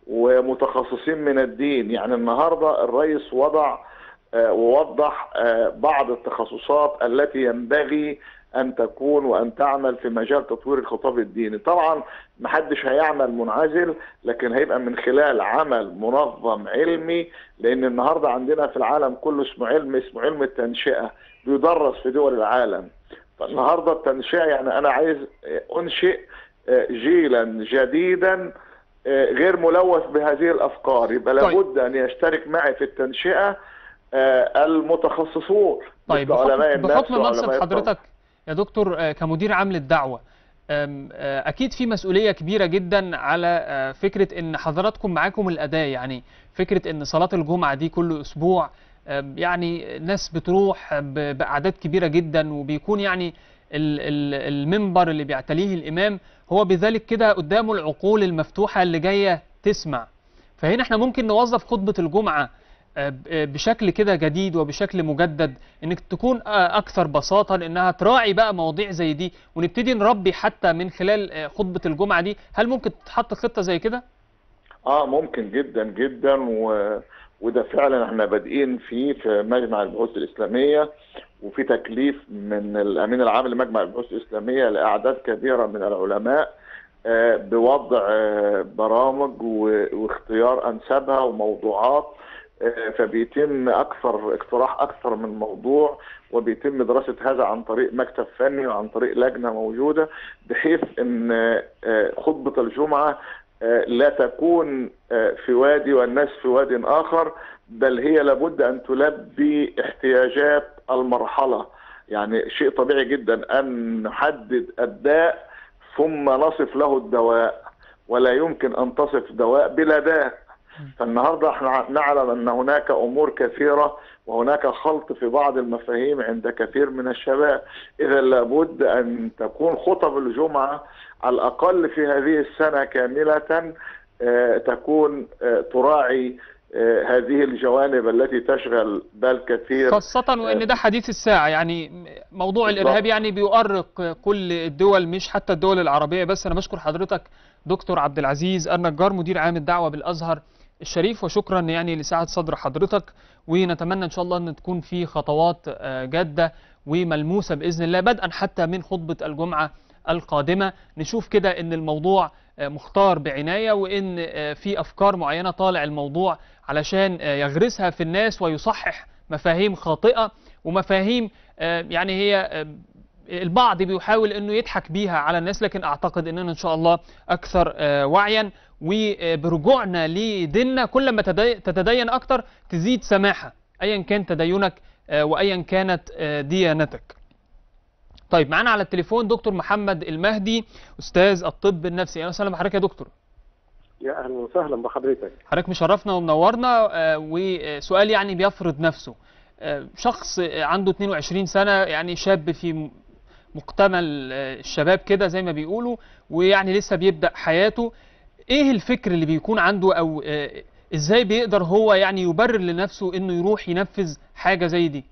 [SPEAKER 8] ومتخصصين من الدين يعني النهارده الرئيس وضع آه، ووضح آه، بعض التخصصات التي ينبغي ان تكون وان تعمل في مجال تطوير الخطاب الديني طبعا محدش هيعمل منعزل لكن هيبقى من خلال عمل منظم علمي لان النهارده عندنا في العالم كله اسمه علم اسمه علم التنشئه بيدرس في دول العالم فالنهارده التنشئه يعني انا عايز آه، انشئ آه، جيلا جديدا آه، غير ملوث بهذه الافكار يبقى
[SPEAKER 3] طيب.
[SPEAKER 8] لابد ان يشترك معي في التنشئه آه، المتخصصون
[SPEAKER 3] طيب
[SPEAKER 8] مثل علماء
[SPEAKER 3] بحكم,
[SPEAKER 8] النفس
[SPEAKER 3] بحكم منصب
[SPEAKER 8] وعلماء
[SPEAKER 3] حضرتك يا دكتور آه، كمدير عام للدعوة آم، آه، أكيد في مسؤولية كبيرة جدا على آه، فكرة إن حضراتكم معاكم الأداة يعني فكرة إن صلاة الجمعة دي كل أسبوع آم، يعني ناس بتروح ب- بأعداد كبيرة جدا وبيكون يعني ال- ال- المنبر اللي بيعتليه الإمام هو بذلك كده قدامه العقول المفتوحة اللي جاية تسمع فهنا احنا ممكن نوظف خطبة الجمعة آه، ب- آه، بشكل كده جديد وبشكل مجدد انك تكون آه، اكثر بساطة انها تراعي بقى مواضيع زي دي ونبتدي نربي حتى من خلال آه، خطبة الجمعة دي هل ممكن تتحط خطة زي كده؟
[SPEAKER 8] اه ممكن جدا جدا و... وده فعلا احنا بادئين فيه في مجمع البحوث الاسلاميه وفي تكليف من الامين العام لمجمع البحوث الاسلاميه لاعداد كبيره من العلماء آه، بوضع آه، برامج و- واختيار انسبها وموضوعات آه، فبيتم اكثر اقتراح اكثر من موضوع وبيتم دراسه هذا عن طريق مكتب فني وعن طريق لجنه موجوده بحيث ان آه، خطبه الجمعه آه، لا تكون آه، في وادي والناس في واد اخر بل هي لابد ان تلبي احتياجات المرحله يعني شيء طبيعي جدا ان نحدد الداء ثم نصف له الدواء ولا يمكن ان تصف دواء بلا داء فالنهارده احنا نعلم ان هناك امور كثيره وهناك خلط في بعض المفاهيم عند كثير من الشباب اذا لابد ان تكون خطب الجمعه على الاقل في هذه السنه كامله آه، تكون آه، تراعي آه، هذه الجوانب التي تشغل بال كثير
[SPEAKER 3] خاصة وإن ده حديث الساعة يعني موضوع
[SPEAKER 8] بالضبط.
[SPEAKER 3] الإرهاب يعني بيؤرق كل الدول مش حتى الدول العربية بس أنا بشكر حضرتك دكتور عبد العزيز النجار مدير عام الدعوة بالأزهر الشريف وشكرا يعني لسعة صدر حضرتك ونتمنى إن شاء الله أن تكون في خطوات آه، جادة وملموسة بإذن الله بدءا حتى من خطبة الجمعة القادمة نشوف كده ان الموضوع آه، مختار بعناية وان آه، في افكار معينة طالع الموضوع علشان آه، يغرسها في الناس ويصحح مفاهيم خاطئة ومفاهيم آه، يعني هي آه، البعض بيحاول انه يضحك بيها على الناس لكن اعتقد اننا ان شاء الله اكثر آه، وعيا وبرجوعنا لديننا كل ما تدي- تتدين اكتر تزيد سماحة ايا كان تدينك آه، وايا كانت آه، ديانتك طيب معانا على التليفون دكتور محمد المهدي استاذ الطب النفسي اهلا وسهلا بحضرتك يا دكتور
[SPEAKER 9] يا اهلا وسهلا بحضرتك
[SPEAKER 3] حضرتك مشرفنا ومنورنا آه، وسؤال يعني بيفرض نفسه آه، شخص آه، عنده 22 سنة يعني شاب في م- مقتمل آه، الشباب كده زي ما بيقولوا ويعني لسه بيبدأ حياته ايه الفكر اللي بيكون عنده او آه، ازاي بيقدر هو يعني يبرر لنفسه انه يروح ينفذ حاجة زي دي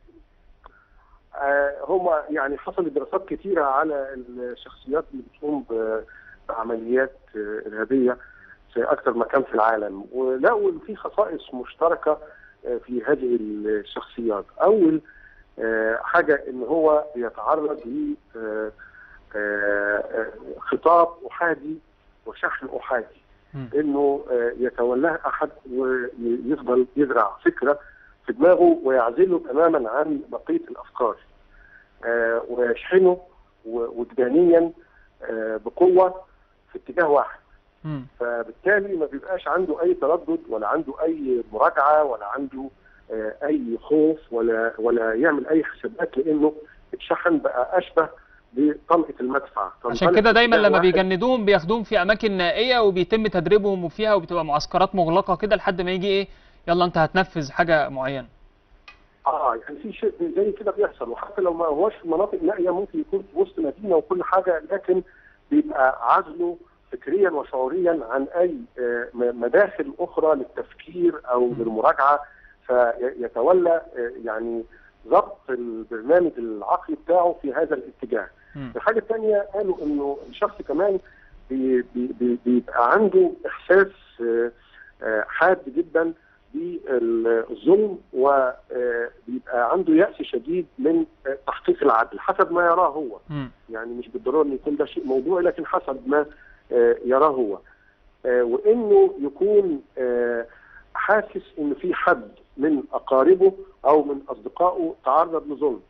[SPEAKER 9] آه هم يعني حصلت دراسات كتيره على الشخصيات اللي بتقوم ب- بعمليات آه، ارهابيه في اكثر مكان في العالم ولقوا ان في خصائص مشتركه آه، في هذه الشخصيات اول آه، حاجه ان هو بيتعرض ل آه، آه، آه، خطاب احادي وشحن احادي
[SPEAKER 3] مم.
[SPEAKER 9] انه آه، يتولاه احد ويفضل يزرع فكره في دماغه ويعزله تماما عن بقيه الافكار آه، ويشحنه و- وجدانيا آه، بقوه في اتجاه واحد
[SPEAKER 3] مم.
[SPEAKER 9] فبالتالي ما بيبقاش عنده اي تردد ولا عنده اي مراجعه ولا عنده آه، اي خوف ولا ولا يعمل اي حسابات لانه اتشحن بقى اشبه بطلقه المدفع
[SPEAKER 3] عشان
[SPEAKER 9] تنطلق
[SPEAKER 3] كده دايما
[SPEAKER 9] اتجاه
[SPEAKER 3] لما
[SPEAKER 9] واحد.
[SPEAKER 3] بيجندوهم بياخدوهم في اماكن نائيه وبيتم تدريبهم فيها وبتبقى معسكرات مغلقه كده لحد ما يجي ايه يلا انت هتنفذ حاجه معينه
[SPEAKER 9] اه يعني في شيء زي كده بيحصل وحتى لو ما هوش في مناطق نائيه ممكن يكون في وسط مدينه وكل حاجه لكن بيبقى عزله فكريا وشعوريا عن اي آه، م- مداخل اخرى للتفكير او للمراجعه فيتولى آه، يعني ضبط البرنامج العقلي بتاعه في هذا الاتجاه.
[SPEAKER 3] مم.
[SPEAKER 9] الحاجه الثانيه قالوا انه الشخص كمان بي بي بي بيبقى عنده احساس آه، آه، حاد جدا بالظلم وبيبقى عنده يأس شديد من آه، تحقيق العدل حسب ما يراه هو
[SPEAKER 3] مم.
[SPEAKER 9] يعني مش بالضروره ان يكون ده شيء موضوعي لكن حسب ما آه، يراه هو آه، وانه يكون آه، حاسس ان في حد من اقاربه او من اصدقائه تعرض لظلم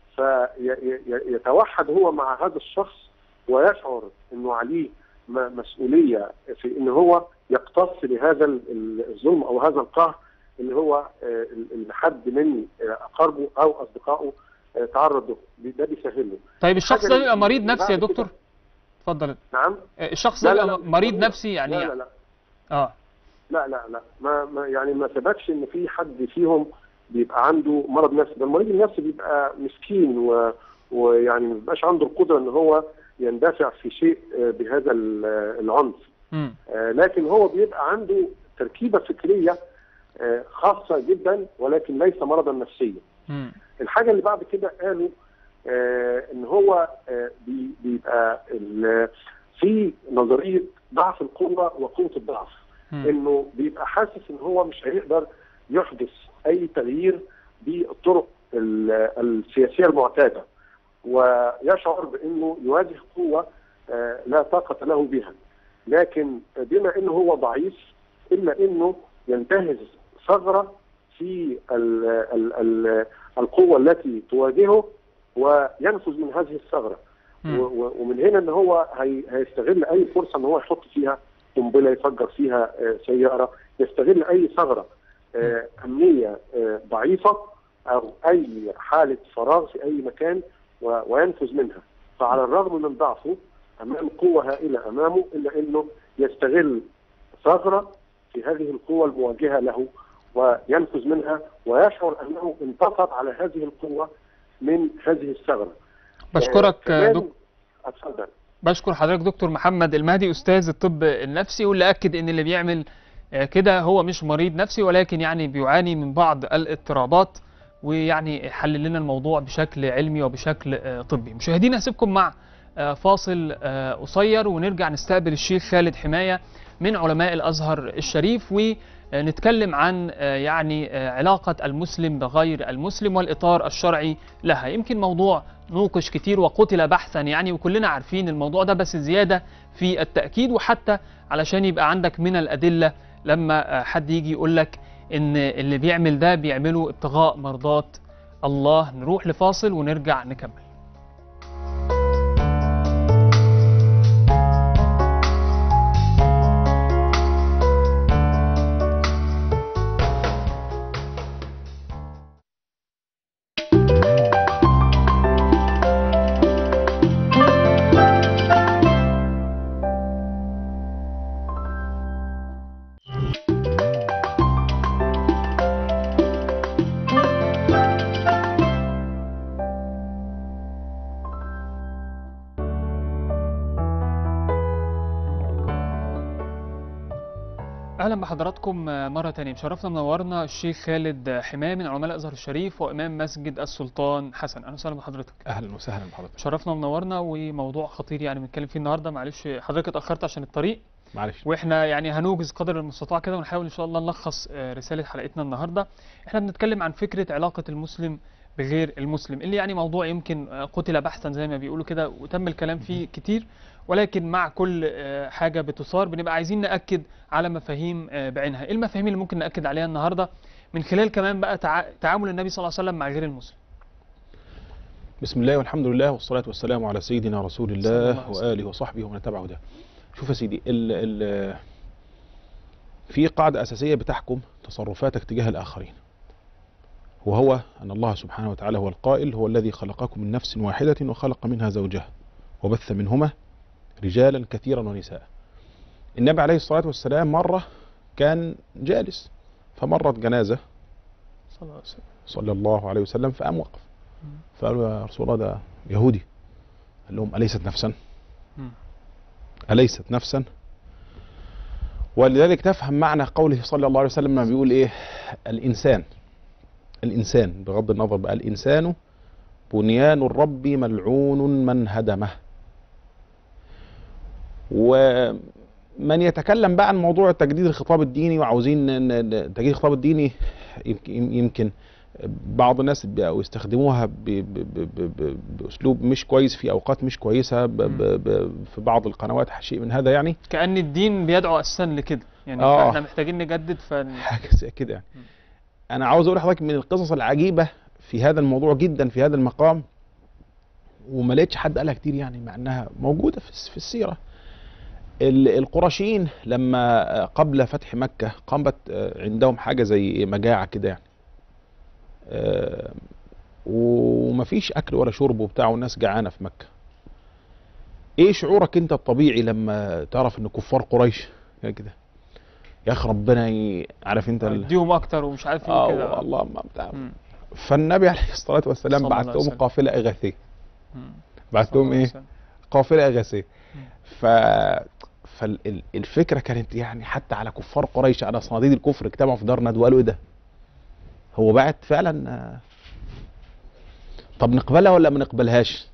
[SPEAKER 9] فيتوحد هو مع هذا الشخص ويشعر انه عليه م- مسؤوليه في ان هو يقتص لهذا ال- ال- الظلم او هذا القهر اللي هو آه، ال- اللي حد من آه، اقاربه او اصدقائه آه، تعرض له ده بيسهل له
[SPEAKER 3] طيب الشخص
[SPEAKER 9] الحاجة
[SPEAKER 3] ده بيبقى
[SPEAKER 9] اللي
[SPEAKER 3] مريض
[SPEAKER 9] بعد
[SPEAKER 3] نفسي يا
[SPEAKER 9] كده-
[SPEAKER 3] دكتور اتفضل
[SPEAKER 9] نعم
[SPEAKER 3] آه، الشخص
[SPEAKER 9] لا
[SPEAKER 3] ده
[SPEAKER 9] لا
[SPEAKER 3] بيبقى
[SPEAKER 9] لا
[SPEAKER 3] مريض
[SPEAKER 9] ضروري.
[SPEAKER 3] نفسي يعني
[SPEAKER 9] لا لا لا
[SPEAKER 3] اه
[SPEAKER 9] لا لا لا ما, ما يعني ما ثبتش ان في حد فيهم بيبقى عنده مرض نفسي ده المريض النفسي بيبقى مسكين و... ويعني ما بيبقاش عنده القدره ان هو يندفع في شيء آه، بهذا ال- آه، العنف
[SPEAKER 3] مم.
[SPEAKER 9] آه، لكن هو بيبقى عنده تركيبه فكريه آه، خاصه جدا ولكن ليس مرضا نفسيا
[SPEAKER 3] مم.
[SPEAKER 9] الحاجه اللي بعد كده قالوا آه ان هو آه بي- بيبقى ال- في نظريه ضعف القوه وقوه الضعف
[SPEAKER 3] مم.
[SPEAKER 9] انه بيبقى حاسس ان هو مش هيقدر يحدث اي تغيير بالطرق ال- السياسيه المعتاده ويشعر بانه يواجه قوه آه، لا طاقه له بها لكن بما انه هو ضعيف الا انه ينتهز ثغره في ال ال ال القوه التي تواجهه وينفذ من هذه الثغره
[SPEAKER 3] مم.
[SPEAKER 9] و- و- ومن هنا ان هو هي- هيستغل اي فرصه ان هو يحط فيها قنبله يفجر فيها آه، سياره يستغل اي ثغره آه، امنيه آه، ضعيفه او اي حاله فراغ في اي مكان و- وينفذ منها فعلى الرغم من ضعفه امام قوه هائله امامه الا انه يستغل ثغره في هذه القوه المواجهه له وينفذ منها ويشعر انه انتصر على هذه القوه من هذه الثغره
[SPEAKER 3] بشكرك
[SPEAKER 9] آه، كمان-
[SPEAKER 3] دك...
[SPEAKER 9] اتفضل
[SPEAKER 3] بشكر حضرتك دكتور محمد المهدي استاذ الطب النفسي واللي اكد ان اللي بيعمل آه، كده هو مش مريض نفسي ولكن يعني بيعاني من بعض الاضطرابات ويعني حلل لنا الموضوع بشكل علمي وبشكل آه، طبي مشاهدينا هسيبكم مع آه، فاصل آه، قصير ونرجع نستقبل الشيخ خالد حماية من علماء الأزهر الشريف ونتكلم عن آه، يعني آه، علاقة المسلم بغير المسلم والإطار الشرعي لها يمكن موضوع نوقش كتير وقتل بحثا يعني وكلنا عارفين الموضوع ده بس زيادة في التأكيد وحتى علشان يبقى عندك من الأدلة لما آه، حد يجي يقول لك إن اللي بيعمل ده بيعمله ابتغاء مرضات الله نروح لفاصل ونرجع نكمل اهلا بحضراتكم مره تانية مشرفنا منورنا الشيخ خالد حماه من علماء الازهر الشريف وامام مسجد السلطان حسن اهلا وسهلا بحضرتك
[SPEAKER 10] اهلا وسهلا بحضرتك
[SPEAKER 3] شرفنا منورنا وموضوع خطير يعني بنتكلم فيه النهارده معلش حضرتك اتاخرت عشان الطريق
[SPEAKER 10] معلش
[SPEAKER 3] واحنا يعني هنوجز قدر المستطاع كده ونحاول ان شاء الله نلخص آه، رساله حلقتنا النهارده احنا بنتكلم عن فكره علاقه المسلم بغير المسلم اللي يعني موضوع يمكن آه، قتل بحثا زي ما بيقولوا كده وتم الكلام فيه كتير ولكن مع كل آه، حاجه بتثار بنبقى عايزين ناكد على مفاهيم آه، بعينها ايه المفاهيم اللي ممكن ناكد عليها النهارده من خلال كمان بقى تع- تعامل النبي صلى الله عليه وسلم مع غير المسلم
[SPEAKER 10] بسم الله والحمد لله والصلاة والسلام على سيدنا رسول
[SPEAKER 3] صلى الله
[SPEAKER 10] الله
[SPEAKER 3] عليه وسلم.
[SPEAKER 10] وآله وصحبه ومن تبعه هداه. شوف يا سيدي ال ال في قاعدة أساسية بتحكم تصرفاتك تجاه الآخرين. وهو أن الله سبحانه وتعالى هو القائل هو الذي خلقكم من نفس واحدة وخلق منها زوجها وبث منهما رجالا كثيرا ونساء. النبي عليه الصلاة والسلام مرة كان جالس فمرت جنازة
[SPEAKER 3] صلى الله عليه وسلم
[SPEAKER 10] صلى الله عليه وسلم فقام وقف فقالوا يا رسول الله ده يهودي قال لهم أليست نفسا
[SPEAKER 3] مم.
[SPEAKER 10] أليست نفسا ولذلك تفهم معنى قوله صلى الله عليه وسلم لما بيقول إيه الإنسان الإنسان بغض النظر بقى الإنسان بنيان الرب ملعون من هدمه ومن يتكلم بقى عن موضوع تجديد الخطاب الديني وعاوزين ن- ن- تجديد الخطاب الديني يمكن- يمكن بعض الناس بقوا يستخدموها ب- ب- ب- ب- ب- باسلوب مش كويس في اوقات مش كويسه ب- ب- ب- في بعض القنوات شيء من هذا يعني
[SPEAKER 3] كأن الدين بيدعو أساسا لكده يعني
[SPEAKER 10] آه.
[SPEAKER 3] احنا محتاجين نجدد ف
[SPEAKER 10] حاجه زي كده يعني انا عاوز اقول لحضرتك من القصص العجيبه في هذا الموضوع جدا في هذا المقام وما لقيتش حد قالها كتير يعني مع انها موجوده في الس- في السيره ال- القرشيين لما آه، قبل فتح مكه قامت آه، عندهم حاجه زي مجاعه كده يعني آه، ومفيش اكل ولا شرب وبتاع والناس جعانه في مكه ايه شعورك انت الطبيعي لما تعرف ان كفار قريش كده يا اخي ربنا ي... عارف انت ال...
[SPEAKER 3] اديهم اكتر ومش عارف ايه
[SPEAKER 10] اه
[SPEAKER 3] كده
[SPEAKER 10] الله ما بتاع
[SPEAKER 3] مم.
[SPEAKER 10] فالنبي عليه الصلاه والسلام
[SPEAKER 3] صلى
[SPEAKER 10] بعث
[SPEAKER 3] الله عليه
[SPEAKER 10] لهم
[SPEAKER 3] وسلم.
[SPEAKER 10] قافله اغاثيه
[SPEAKER 3] مم.
[SPEAKER 10] بعث
[SPEAKER 3] صلى
[SPEAKER 10] لهم
[SPEAKER 3] الله عليه
[SPEAKER 10] ايه
[SPEAKER 3] وسلم.
[SPEAKER 10] قافله اغاثيه
[SPEAKER 3] مم.
[SPEAKER 10] ف فالفكره كانت يعني حتى على كفار قريش على صناديد الكفر اجتمعوا في دار ندوه قالوا ايه ده هو بعت فعلا آه، طب نقبلها ولا ما نقبلهاش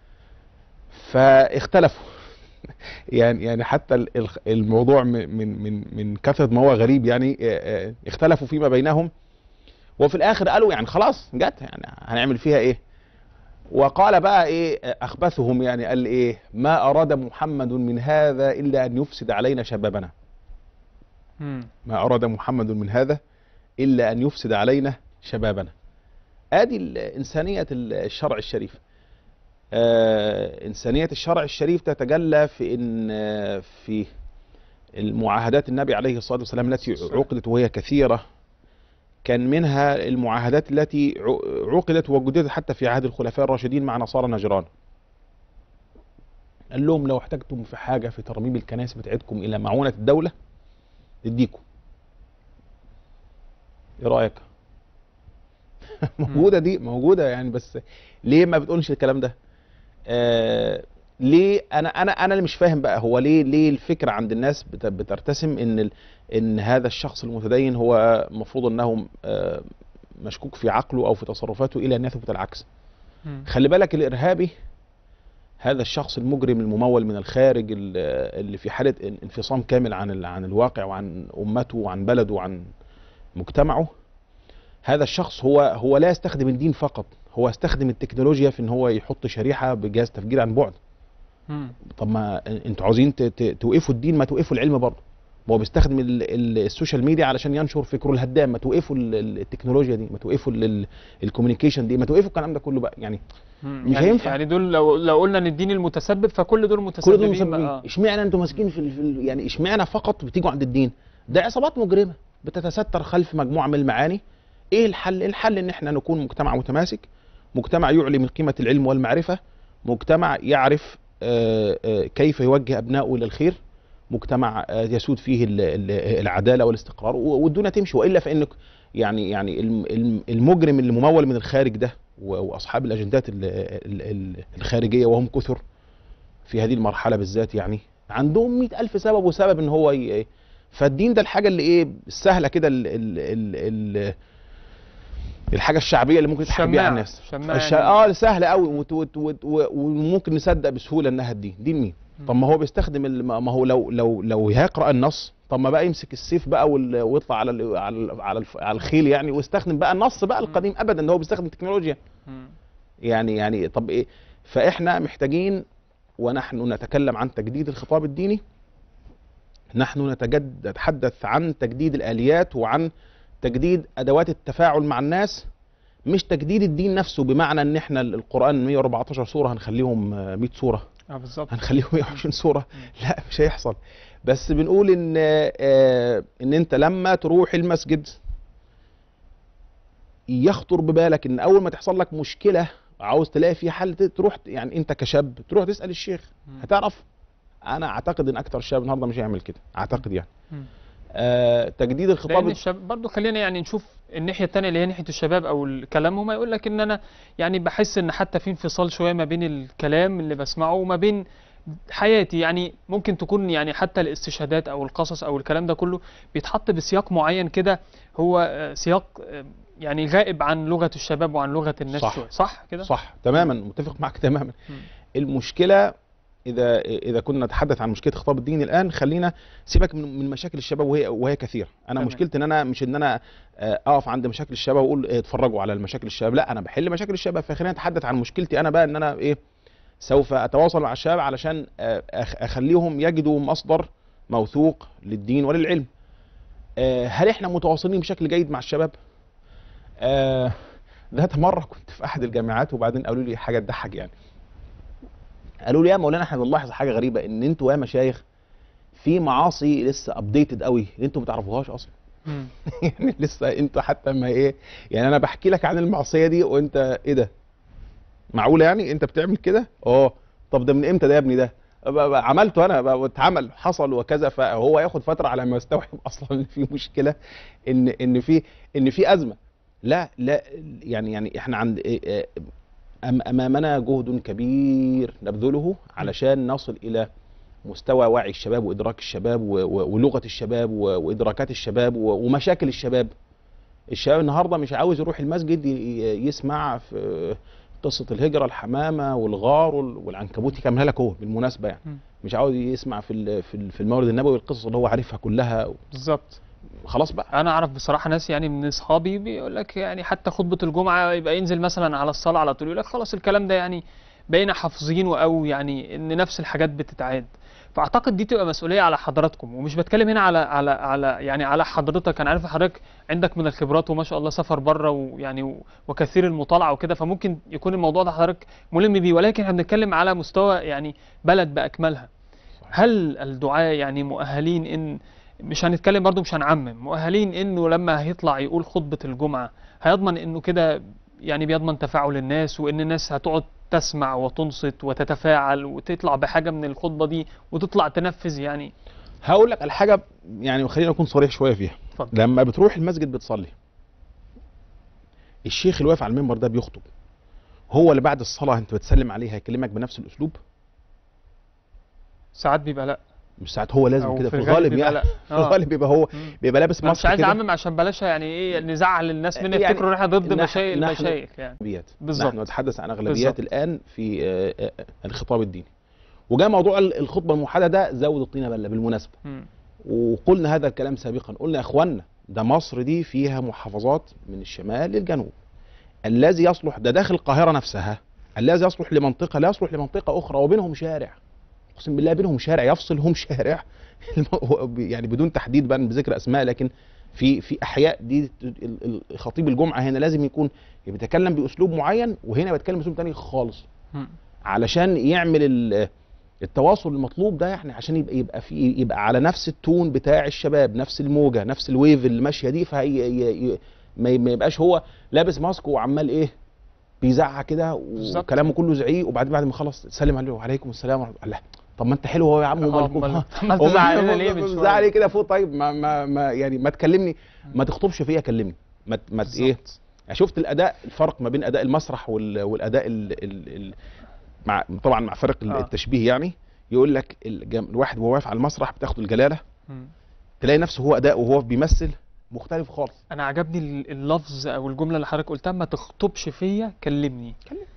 [SPEAKER 10] فاختلفوا يعني يعني حتى ال- ال- الموضوع من من من من كثره ما هو غريب يعني آه، آه، اختلفوا فيما بينهم وفي الاخر قالوا يعني خلاص جت يعني هنعمل فيها ايه وقال بقى ايه اخبثهم يعني قال ايه ما اراد محمد من هذا الا ان يفسد علينا شبابنا
[SPEAKER 3] مم.
[SPEAKER 10] ما اراد محمد من هذا الا ان يفسد علينا شبابنا ادي ال- انسانيه ال- الشرع الشريف آه، انسانيه الشرع الشريف تتجلى في ان آه، في المعاهدات النبي عليه الصلاه والسلام التي عقدت وهي كثيره كان منها المعاهدات التي ع- عقدت وجدت حتى في عهد الخلفاء الراشدين مع نصارى نجران قال لهم لو احتجتم في حاجه في ترميم الكنائس بتاعتكم الى معونه الدوله نديكم ايه رايك موجوده دي موجوده يعني بس ليه ما بتقولش الكلام ده آه ليه انا انا انا اللي مش فاهم بقى هو ليه ليه الفكره عند الناس بت- بترتسم ان ال- ان هذا الشخص المتدين هو المفروض انه آه مشكوك في عقله او في تصرفاته الى ان يثبت العكس
[SPEAKER 3] مم.
[SPEAKER 10] خلي بالك الارهابي هذا الشخص المجرم الممول من الخارج ال- اللي في حاله ان- انفصام كامل عن ال- عن الواقع وعن امته وعن بلده وعن مجتمعه هذا الشخص هو هو لا يستخدم الدين فقط هو يستخدم التكنولوجيا في ان هو يحط شريحه بجهاز تفجير عن بعد
[SPEAKER 3] مم.
[SPEAKER 10] طب ما انتوا عاوزين ت- ت- توقفوا الدين ما توقفوا العلم برضه ما هو بيستخدم ال- ال- السوشيال ميديا علشان ينشر فكره الهدام ما توقفوا ال- ال- التكنولوجيا دي ما توقفوا ال- ال- الكوميونيكيشن دي ما توقفوا الكلام ده كله بقى يعني
[SPEAKER 3] مم.
[SPEAKER 10] مش
[SPEAKER 3] يعني
[SPEAKER 10] هينفع.
[SPEAKER 3] يعني دول لو لو قلنا ان الدين المتسبب فكل دول
[SPEAKER 10] كل
[SPEAKER 3] متسببين
[SPEAKER 10] دول
[SPEAKER 3] بقى.
[SPEAKER 10] مسببين
[SPEAKER 3] آه.
[SPEAKER 10] اشمعنى انتوا ماسكين في, ال- في ال- يعني اشمعنى فقط بتيجوا عند الدين ده عصابات مجرمه بتتستر خلف مجموعه من المعاني ايه الحل الحل ان احنا نكون مجتمع متماسك مجتمع يعلي من قيمه العلم والمعرفه مجتمع يعرف آه، آه، كيف يوجه ابنائه الى الخير مجتمع آه، يسود فيه ال- ال- العداله والاستقرار و- والدنيا تمشي والا فانك يعني يعني الم- الم- المجرم اللي ممول من الخارج ده و- واصحاب الاجندات ال- ال- ال- الخارجيه وهم كثر في هذه المرحله بالذات يعني عندهم مئة ألف سبب وسبب ان هو ي... فالدين ده الحاجه اللي ايه السهله كده ال... ال... ال... ال... الحاجه الشعبيه اللي ممكن تضحك بيها
[SPEAKER 3] شماعة.
[SPEAKER 10] على الناس
[SPEAKER 3] شماعة
[SPEAKER 10] الش...
[SPEAKER 3] يعني.
[SPEAKER 10] اه سهله قوي وت... وت... وت... و- وممكن نصدق بسهوله انها الدين دين مين طب ما هو بيستخدم ال... ما هو لو لو لو هيقرا النص طب ما بقى يمسك السيف بقى وال... ويطلع على ال... على ال... على, الف... على الخيل يعني ويستخدم بقى النص بقى القديم ابدا ان هو بيستخدم تكنولوجيا
[SPEAKER 3] مم. يعني
[SPEAKER 10] يعني يعني طب ايه فاحنا محتاجين ونحن نتكلم عن تجديد الخطاب الديني نحن نتجد نتحدث عن تجديد الاليات وعن تجديد ادوات التفاعل مع الناس مش تجديد الدين نفسه بمعنى ان احنا القران 114 سوره هنخليهم آه، 100 سوره
[SPEAKER 3] اه بالظبط
[SPEAKER 10] هنخليهم 120 سوره لا مش هيحصل بس بنقول ان آه، ان انت لما تروح المسجد يخطر ببالك ان اول ما تحصل لك مشكله عاوز تلاقي في حل ت- تروح يعني انت كشاب تروح تسال الشيخ
[SPEAKER 3] مم.
[SPEAKER 10] هتعرف انا اعتقد ان اكتر الشباب النهارده مش هيعمل كده اعتقد يعني
[SPEAKER 3] مم.
[SPEAKER 10] آه تجديد الخطاب
[SPEAKER 3] لان الشباب برضه خلينا يعني نشوف الناحيه الثانيه اللي هي ناحيه الشباب او الكلام هما يقول لك ان انا يعني بحس ان حتى في انفصال شويه ما بين الكلام اللي بسمعه وما بين حياتي يعني ممكن تكون يعني حتى الاستشهادات او القصص او الكلام ده كله بيتحط بسياق معين كده هو آه، سياق آه، يعني غائب عن لغه الشباب وعن لغه الناس
[SPEAKER 10] صح.
[SPEAKER 3] شويه صح كده
[SPEAKER 10] صح تماما متفق معك تماما
[SPEAKER 3] مم.
[SPEAKER 10] المشكله اذا اذا كنا نتحدث عن مشكله الخطاب الديني الان خلينا سيبك من من مشاكل الشباب وهي وهي كثيره انا
[SPEAKER 3] تمام.
[SPEAKER 10] مشكلتي ان انا مش ان انا آه، اقف عند مشاكل الشباب واقول إيه، اتفرجوا على المشاكل الشباب لا انا بحل مشاكل الشباب فخلينا نتحدث عن مشكلتي انا بقى ان انا ايه سوف اتواصل مع الشباب علشان آه، أخ- اخليهم يجدوا مصدر موثوق للدين وللعلم آه، هل احنا متواصلين بشكل جيد مع الشباب آه، ذات مره كنت في احد الجامعات وبعدين قالوا لي حاجه تضحك يعني قالوا لي يا مولانا احنا بنلاحظ حاجه غريبه ان انتوا يا مشايخ في معاصي لسه ابديتد قوي انتوا ما تعرفوهاش اصلا
[SPEAKER 3] مم.
[SPEAKER 10] يعني لسه انتوا حتى ما ايه يعني انا بحكي لك عن المعصيه دي وانت ايه ده معقوله يعني انت بتعمل كده اه طب ده من امتى ده يا ابني ده ب- ب- عملته انا ب- اتعمل حصل وكذا فهو ياخد فتره على ما يستوعب اصلا ان في مشكله ان ان في ان في ازمه لا لا يعني يعني احنا عند إيه- إيه، أم- امامنا جهد كبير نبذله علشان نصل الى مستوى وعي الشباب وادراك الشباب و- و- ولغه الشباب و- وادراكات الشباب و- ومشاكل الشباب الشباب النهارده مش عاوز يروح المسجد ي- ي- يسمع في قصه الهجره الحمامه والغار وال- والعنكبوت يكملها لك هو بالمناسبه يعني
[SPEAKER 3] مم.
[SPEAKER 10] مش عاوز يسمع في ال- في ال- في المولد النبوي القصص اللي هو عارفها كلها
[SPEAKER 3] بالظبط
[SPEAKER 10] خلاص بقى
[SPEAKER 3] انا اعرف بصراحه ناس يعني من اصحابي بيقول لك يعني حتى خطبه الجمعه يبقى ينزل مثلا على الصلاه على طول يقول لك خلاص الكلام ده يعني بقينا حافظينه او يعني ان نفس الحاجات بتتعاد فاعتقد دي تبقى مسؤوليه على حضراتكم ومش بتكلم هنا على على على يعني على حضرتك انا عارف حضرتك عندك من الخبرات وما شاء الله سفر بره ويعني و- وكثير المطالعه وكده فممكن يكون الموضوع ده حضرتك ملم بيه ولكن احنا بنتكلم على مستوى يعني بلد باكملها هل الدعاة يعني مؤهلين ان مش هنتكلم برضو مش هنعمم مؤهلين انه لما هيطلع يقول خطبة الجمعة هيضمن انه كده يعني بيضمن تفاعل الناس وان الناس هتقعد تسمع وتنصت وتتفاعل وتطلع بحاجة من الخطبة دي وتطلع تنفذ يعني
[SPEAKER 10] هقول لك على حاجه يعني خليني اكون صريح شويه فيها
[SPEAKER 3] اتفضل.
[SPEAKER 10] لما بتروح المسجد بتصلي الشيخ اللي واقف على المنبر ده بيخطب هو اللي بعد الصلاه انت بتسلم عليه هيكلمك بنفس الاسلوب
[SPEAKER 3] ساعات بيبقى لا
[SPEAKER 10] مش ساعات هو لازم
[SPEAKER 3] أو
[SPEAKER 10] كده
[SPEAKER 3] في
[SPEAKER 10] في
[SPEAKER 3] الغالب
[SPEAKER 10] الغالب
[SPEAKER 3] بيبقى
[SPEAKER 10] يعني
[SPEAKER 3] لا.
[SPEAKER 10] في
[SPEAKER 3] آه.
[SPEAKER 10] الغالب بيبقى هو
[SPEAKER 3] مم.
[SPEAKER 10] بيبقى لابس
[SPEAKER 3] أنا مش
[SPEAKER 10] ماسك
[SPEAKER 3] عايز
[SPEAKER 10] كده
[SPEAKER 3] اعمم عشان بلاش يعني ايه نزعل الناس مننا
[SPEAKER 10] يعني
[SPEAKER 3] يفتكروا ان احنا ضد
[SPEAKER 10] نحن-
[SPEAKER 3] مشايخ
[SPEAKER 10] نحن-
[SPEAKER 3] المشايخ يعني
[SPEAKER 10] اغلبيات
[SPEAKER 3] بالظبط.
[SPEAKER 10] نحن نتحدث عن اغلبيات
[SPEAKER 3] بالظبط.
[SPEAKER 10] الان في آه، آه، الخطاب الديني وجاء موضوع ال- الخطبه الموحده ده زود الطينه بله بالمناسبه
[SPEAKER 3] مم.
[SPEAKER 10] وقلنا هذا الكلام سابقا قلنا يا اخوانا ده مصر دي فيها محافظات من الشمال للجنوب الذي يصلح ده داخل القاهره نفسها الذي يصلح لمنطقه لا يصلح لمنطقه اخرى وبينهم شارع اقسم بالله بينهم شارع يفصلهم شارع الم- يعني بدون تحديد بقى بذكر اسماء لكن في في احياء دي ال- ال- خطيب الجمعه هنا لازم يكون بيتكلم باسلوب معين وهنا بيتكلم باسلوب تاني خالص
[SPEAKER 3] مم.
[SPEAKER 10] علشان يعمل ال- التواصل المطلوب ده يعني عشان يبقى يبقى في يبقى على نفس التون بتاع الشباب نفس الموجه نفس الويف اللي ماشيه دي فهي ي- ي- ما ي- ما يبقاش هو لابس ماسك وعمال ايه بيزعق كده
[SPEAKER 3] بالظبط.
[SPEAKER 10] وكلامه كله زعيق وبعدين بعد ما خلص تسلم عليه وعليكم السلام ورحمه الله طب ما انت حلو اهو يا عم
[SPEAKER 3] آه،
[SPEAKER 10] ومالكم
[SPEAKER 3] أمال-
[SPEAKER 10] ها؟
[SPEAKER 3] أمال
[SPEAKER 10] هو
[SPEAKER 3] تزعق
[SPEAKER 10] ما-
[SPEAKER 3] لنا ليه من
[SPEAKER 10] ما-
[SPEAKER 3] شوية؟
[SPEAKER 10] تزعق لي كده فوق طيب ما ما, ما يعني ما تكلمني ما تخطبش فيا كلمني ما ت- ما ت- ايه
[SPEAKER 3] بالظبط.
[SPEAKER 10] يعني شفت الاداء الفرق ما بين اداء المسرح وال- والاداء ال ال ال مع طبعا مع فرق
[SPEAKER 3] آه.
[SPEAKER 10] التشبيه يعني يقول لك الجم- الواحد وهو واقف على المسرح بتاخد الجلاله
[SPEAKER 3] مم.
[SPEAKER 10] تلاقي نفسه هو اداء وهو بيمثل مختلف خالص
[SPEAKER 3] انا عجبني ال- اللفظ او الجمله اللي حضرتك قلتها ما تخطبش فيا كلمني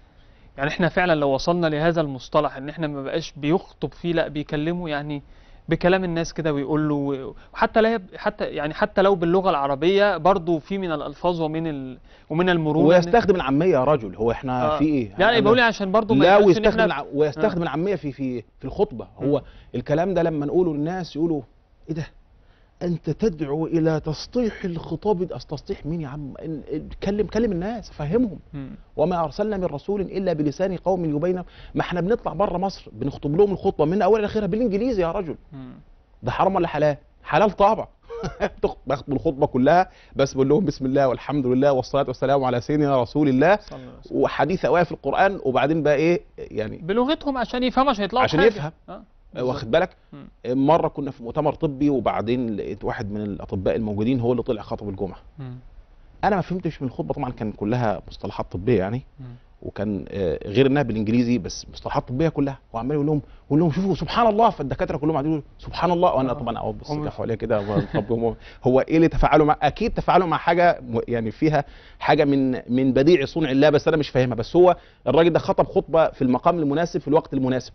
[SPEAKER 3] يعني احنا فعلا لو وصلنا لهذا المصطلح ان احنا ما بقاش بيخطب فيه لا بيكلمه يعني بكلام الناس كده ويقول له وحتى لا يب- حتى يعني حتى لو باللغه العربيه برضو في من الالفاز ومن ال ومن المرونه إن-
[SPEAKER 10] ويستخدم العاميه يا رجل هو احنا
[SPEAKER 3] آه.
[SPEAKER 10] في ايه
[SPEAKER 3] يعني
[SPEAKER 10] أنا-
[SPEAKER 3] بقول عشان برضو ما
[SPEAKER 10] لا
[SPEAKER 3] يبقاش إن
[SPEAKER 10] ويستخدم
[SPEAKER 3] إحنا-
[SPEAKER 10] الع... ويستخدم
[SPEAKER 3] آه.
[SPEAKER 10] العاميه في في في الخطبه هو الكلام ده لما نقوله للناس يقولوا ايه ده انت تدعو الى تسطيح الخطاب أصل تسطيح مين يا عم إن- إن- كلم كلم الناس فهمهم
[SPEAKER 3] مم.
[SPEAKER 10] وما ارسلنا من رسول الا بلسان قوم يبين ما احنا بنطلع بره مصر بنخطب لهم الخطبه من اولها لاخرها بالانجليزي يا رجل
[SPEAKER 3] مم.
[SPEAKER 10] ده حرام ولا حلال حلال طبعا تخ- باخد الخطبه كلها بس بقول لهم بسم الله والحمد لله والصلاه والسلام على سيدنا رسول الله
[SPEAKER 3] صلى الله عليه وسلم.
[SPEAKER 10] وحديث اوائل في القران وبعدين بقى ايه يعني
[SPEAKER 3] بلغتهم عشان يفهموا عشان يطلعوا
[SPEAKER 10] عشان
[SPEAKER 3] بحاجة.
[SPEAKER 10] يفهم.
[SPEAKER 3] آه.
[SPEAKER 10] واخد بالك
[SPEAKER 3] مم.
[SPEAKER 10] مره كنا في مؤتمر طبي وبعدين لقيت واحد من الاطباء الموجودين هو اللي طلع خطب الجمعه
[SPEAKER 3] مم.
[SPEAKER 10] انا ما فهمتش من الخطبه طبعا كان كلها مصطلحات طبيه يعني
[SPEAKER 3] مم.
[SPEAKER 10] وكان آه، غير انها بالانجليزي بس مصطلحات طبيه كلها وعمال يقول لهم يقول لهم شوفوا سبحان الله فالدكاتره كلهم قاعدين يقولوا سبحان الله وانا
[SPEAKER 3] آه.
[SPEAKER 10] طبعا اقعد بص
[SPEAKER 3] هم-
[SPEAKER 10] كده حواليا كده طب هم- هو ايه اللي تفاعلوا مع اكيد تفاعلوا مع حاجه م- يعني فيها حاجه من من بديع صنع الله بس انا مش فاهمها بس هو الراجل ده خطب خطبه في المقام المناسب في الوقت المناسب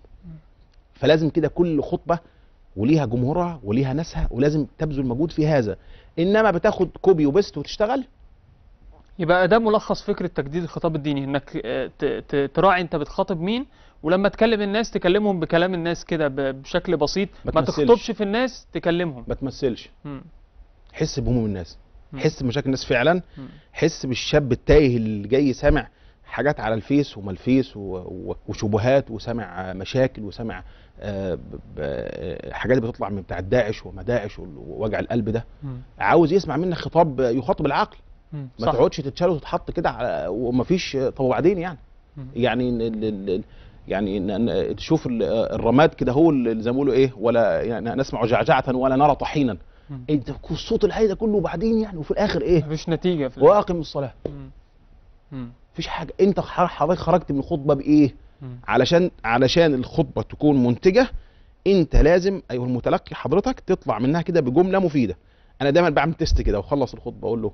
[SPEAKER 10] فلازم كده كل خطبه وليها جمهورها وليها ناسها ولازم تبذل مجهود في هذا انما بتاخد كوبي وبيست وتشتغل
[SPEAKER 3] يبقى ده ملخص فكرة تجديد الخطاب الديني انك آه، ت- ت- تراعي انت بتخاطب مين ولما تكلم الناس تكلمهم بكلام الناس كده ب- بشكل بسيط
[SPEAKER 10] ما
[SPEAKER 3] ما
[SPEAKER 10] تمثلش.
[SPEAKER 3] تخطبش في الناس تكلمهم
[SPEAKER 10] ما تمثلش
[SPEAKER 3] مم.
[SPEAKER 10] حس بهموم الناس
[SPEAKER 3] مم.
[SPEAKER 10] حس بمشاكل الناس فعلا
[SPEAKER 3] مم.
[SPEAKER 10] حس بالشاب التايه اللي جاي سامع حاجات على الفيس وما الفيس و- و- وشبهات وسامع آه، مشاكل وسامع آه، ب- ب- آه، حاجات بتطلع من بتاع داعش وما داعش ووجع القلب ده
[SPEAKER 3] مم.
[SPEAKER 10] عاوز يسمع منك خطاب يخاطب العقل
[SPEAKER 3] مم.
[SPEAKER 10] ما
[SPEAKER 3] صح
[SPEAKER 10] تقعدش تتشال وتتحط كده على ومفيش طب وبعدين يعني
[SPEAKER 3] مم.
[SPEAKER 10] يعني ال- ال- ال- يعني ن- ن- تشوف ال- الرماد كده هو اللي زي ما بيقولوا ايه ولا يعني نسمع جعجعه ولا نرى طحينا
[SPEAKER 3] مم.
[SPEAKER 10] انت الصوت العالي ده كله وبعدين يعني وفي الاخر ايه
[SPEAKER 3] مفيش نتيجة في الآخر.
[SPEAKER 10] واقم الصلاه
[SPEAKER 3] مم. مم.
[SPEAKER 10] مفيش حاجه انت ح- حضرتك خرجت من الخطبه بايه
[SPEAKER 3] مم.
[SPEAKER 10] علشان علشان الخطبه تكون منتجه انت لازم ايها المتلقي حضرتك تطلع منها كده بجمله مفيده انا دايما بعمل تيست كده واخلص الخطبه اقول له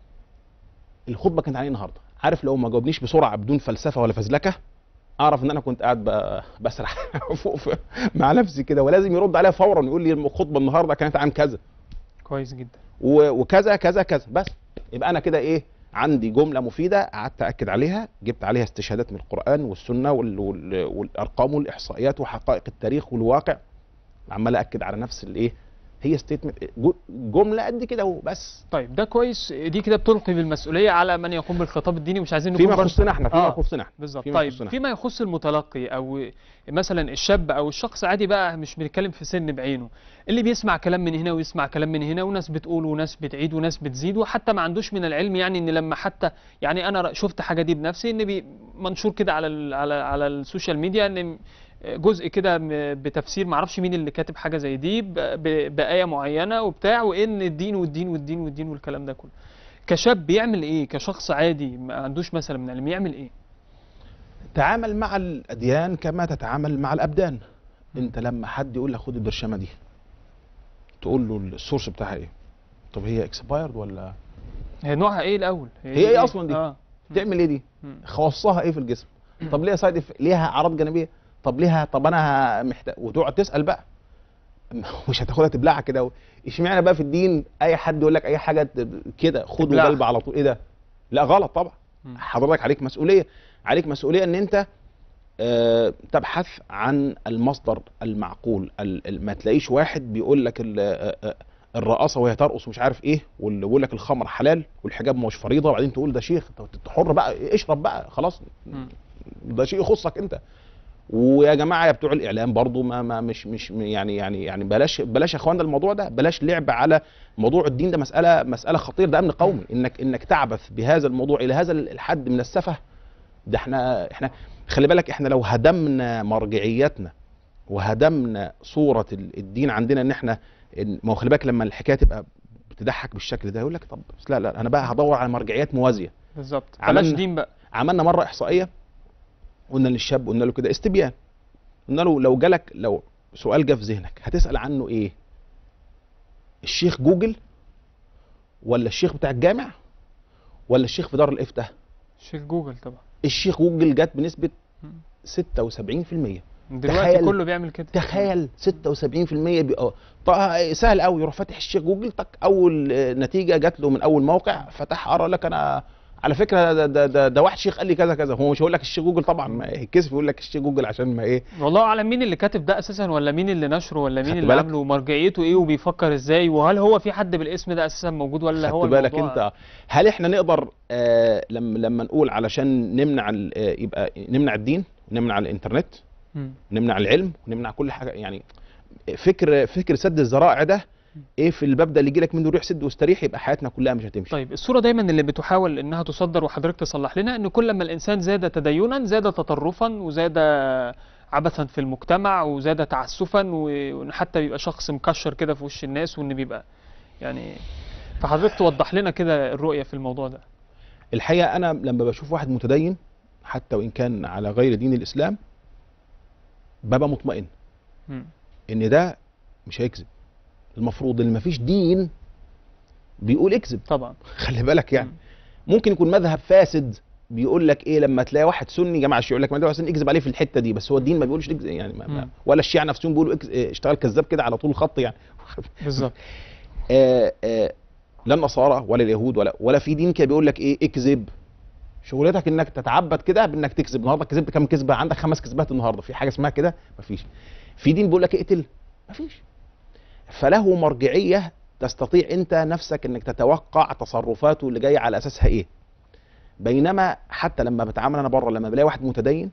[SPEAKER 10] الخطبه كانت عن ايه النهارده عارف لو ما جاوبنيش بسرعه بدون فلسفه ولا فزلكه اعرف ان انا كنت قاعد ب- بسرح فوق في- مع نفسي كده ولازم يرد عليا فورا يقول لي الخطبه النهارده كانت عن كذا
[SPEAKER 3] كويس جدا
[SPEAKER 10] و- وكذا كذا كذا بس يبقى انا كده ايه عندي جمله مفيده قعدت اكد عليها جبت عليها استشهادات من القران والسنه وال... وال... والارقام والاحصائيات وحقائق التاريخ والواقع عمال اكد على نفس الايه هي ستيتمنت جمله قد كده اهو بس
[SPEAKER 3] طيب ده كويس دي كده بتلقي بالمسؤوليه على من يقوم بالخطاب الديني ومش عايزين
[SPEAKER 10] فيما
[SPEAKER 3] نكون برضه-
[SPEAKER 10] يخصنا احنا فيما
[SPEAKER 3] آه.
[SPEAKER 10] يخصنا احنا
[SPEAKER 3] بالظبط
[SPEAKER 10] فيما
[SPEAKER 3] طيب
[SPEAKER 10] يخصنا.
[SPEAKER 3] فيما يخص المتلقي او مثلا الشاب او الشخص عادي بقى مش بنتكلم في سن بعينه اللي بيسمع كلام من هنا ويسمع كلام من هنا وناس بتقول وناس بتعيد وناس بتزيد وحتى ما عندوش من العلم يعني ان لما حتى يعني انا شفت حاجه دي بنفسي ان بي منشور كده على ال على على السوشيال ميديا ان جزء كده م- بتفسير معرفش مين اللي كاتب حاجه زي دي ب- ب- بايه معينه وبتاع وان الدين والدين والدين والدين والكلام ده كله كشاب بيعمل ايه كشخص عادي ما عندوش مثلا من علم يعمل ايه
[SPEAKER 10] تعامل مع الاديان كما تتعامل مع الابدان انت لما حد يقول لك خد البرشامه دي تقول له السورس بتاعها ايه طب هي اكسبايرد ولا
[SPEAKER 3] هي نوعها ايه الاول
[SPEAKER 10] هي ايه اصلا دي
[SPEAKER 3] اه
[SPEAKER 10] تعمل ايه دي
[SPEAKER 3] مم.
[SPEAKER 10] خواصها ايه في الجسم طب ليها سايد إف- ليها اعراض جانبيه طب ليها طب انا محتاج وتقعد تسال بقى مش هتاخدها تبلعها كده و- اشمعنى بقى في الدين اي حد يقول لك اي حاجه ت- كده خد
[SPEAKER 3] تبلعها.
[SPEAKER 10] وجلب على طول ايه ده لا غلط طبعا
[SPEAKER 3] مم.
[SPEAKER 10] حضرتك عليك مسؤوليه عليك مسؤوليه ان انت آه، تبحث عن المصدر المعقول ال- ال- ما تلاقيش واحد بيقول لك ال- آه، آه، الرقاصه وهي ترقص ومش عارف ايه واللي بيقول لك الخمر حلال والحجاب مش فريضه وبعدين تقول ده شيخ طب انت حر بقى اشرب بقى خلاص
[SPEAKER 3] مم.
[SPEAKER 10] ده شيء يخصك انت ويا جماعه يا بتوع الاعلام برضو ما, ما مش مش يعني يعني يعني بلاش بلاش يا اخوانا الموضوع ده بلاش لعب على موضوع الدين ده مساله مساله خطير ده امن قومي انك انك تعبث بهذا الموضوع الى هذا الحد من السفه ده احنا احنا خلي بالك احنا لو هدمنا مرجعيتنا وهدمنا صوره ال- الدين عندنا ان احنا إن- ما هو خلي بالك لما الحكايه تبقى بتضحك بالشكل ده يقول لك طب بس لا لا انا بقى هدور على مرجعيات موازيه
[SPEAKER 3] بالظبط
[SPEAKER 10] عملنا-
[SPEAKER 3] بلاش دين بقى
[SPEAKER 10] عملنا مره احصائيه قلنا للشاب قلنا له كده استبيان قلنا له لو جالك لو سؤال جه في ذهنك هتسال عنه ايه الشيخ جوجل ولا الشيخ بتاع الجامع ولا الشيخ في دار الافتاء
[SPEAKER 3] شيخ جوجل طبعا
[SPEAKER 10] الشيخ جوجل جت بنسبه
[SPEAKER 3] مم.
[SPEAKER 10] 76%
[SPEAKER 3] دلوقتي
[SPEAKER 10] تخيل-
[SPEAKER 3] كله بيعمل كده
[SPEAKER 10] تخيل 76% بيبقى طيب سهل قوي يروح فاتح الشيخ جوجل تك اول آه، نتيجه جات له من اول موقع فتح قرا لك انا على فكره ده ده, ده, ده واحد شيخ قال لي كذا كذا هو مش هيقول لك الشيخ جوجل طبعا ما يتكسف يقول لك الشيخ جوجل عشان ما ايه
[SPEAKER 3] والله اعلم مين اللي كاتب ده اساسا ولا مين اللي نشره ولا مين
[SPEAKER 10] خدت
[SPEAKER 3] اللي
[SPEAKER 10] بالك؟
[SPEAKER 3] عامله ومرجعيته ايه وبيفكر ازاي وهل هو في حد بالاسم ده اساسا موجود ولا هو
[SPEAKER 10] خدت بالك
[SPEAKER 3] الموضوع-
[SPEAKER 10] انت هل احنا نقدر آه لما لما نقول علشان نمنع ال- آه يبقى نمنع الدين نمنع الانترنت
[SPEAKER 3] مم.
[SPEAKER 10] نمنع العلم ونمنع كل حاجه يعني فكر فكر سد الذرائع ده ايه في الباب ده اللي يجي لك منه روح سد واستريح يبقى حياتنا كلها مش هتمشي
[SPEAKER 3] طيب الصورة دايما اللي بتحاول انها تصدر وحضرتك تصلح لنا ان كل ما الانسان زاد تدينا زاد تطرفا وزاد عبثا في المجتمع وزاد تعسفا و- وان حتى بيبقى شخص مكشر كده في وش الناس وان بيبقى يعني فحضرتك توضح لنا كده الرؤية في الموضوع ده
[SPEAKER 10] الحقيقه انا لما بشوف واحد متدين حتى وان كان على غير دين الاسلام ببقى مطمئن
[SPEAKER 3] مم.
[SPEAKER 10] ان ده مش هيكذب المفروض ان مفيش دين بيقول اكذب
[SPEAKER 3] طبعا
[SPEAKER 10] خلي بالك يعني
[SPEAKER 3] مم.
[SPEAKER 10] ممكن يكون مذهب فاسد بيقول لك ايه لما تلاقي واحد سني جماعه الشيوعي يقول لك ما ده سني اكذب عليه في الحته دي بس هو الدين ما بيقولش تكذب يعني ما ما
[SPEAKER 3] مم.
[SPEAKER 10] ولا الشيعه نفسهم بيقولوا اكذب إيه، اشتغل كذاب كده على طول الخط يعني
[SPEAKER 3] بالظبط
[SPEAKER 10] آه آه لا النصارى ولا اليهود ولا ولا في دين كده بيقول لك ايه اكذب شغلتك انك تتعبد كده بانك تكذب النهارده كذبت كام كذبه عندك خمس كذبات النهارده في حاجه اسمها كده مفيش في دين بيقول لك اقتل مفيش فله مرجعيه تستطيع انت نفسك انك تتوقع تصرفاته اللي جايه على اساسها ايه بينما حتى لما بتعامل انا بره لما بلاقي واحد متدين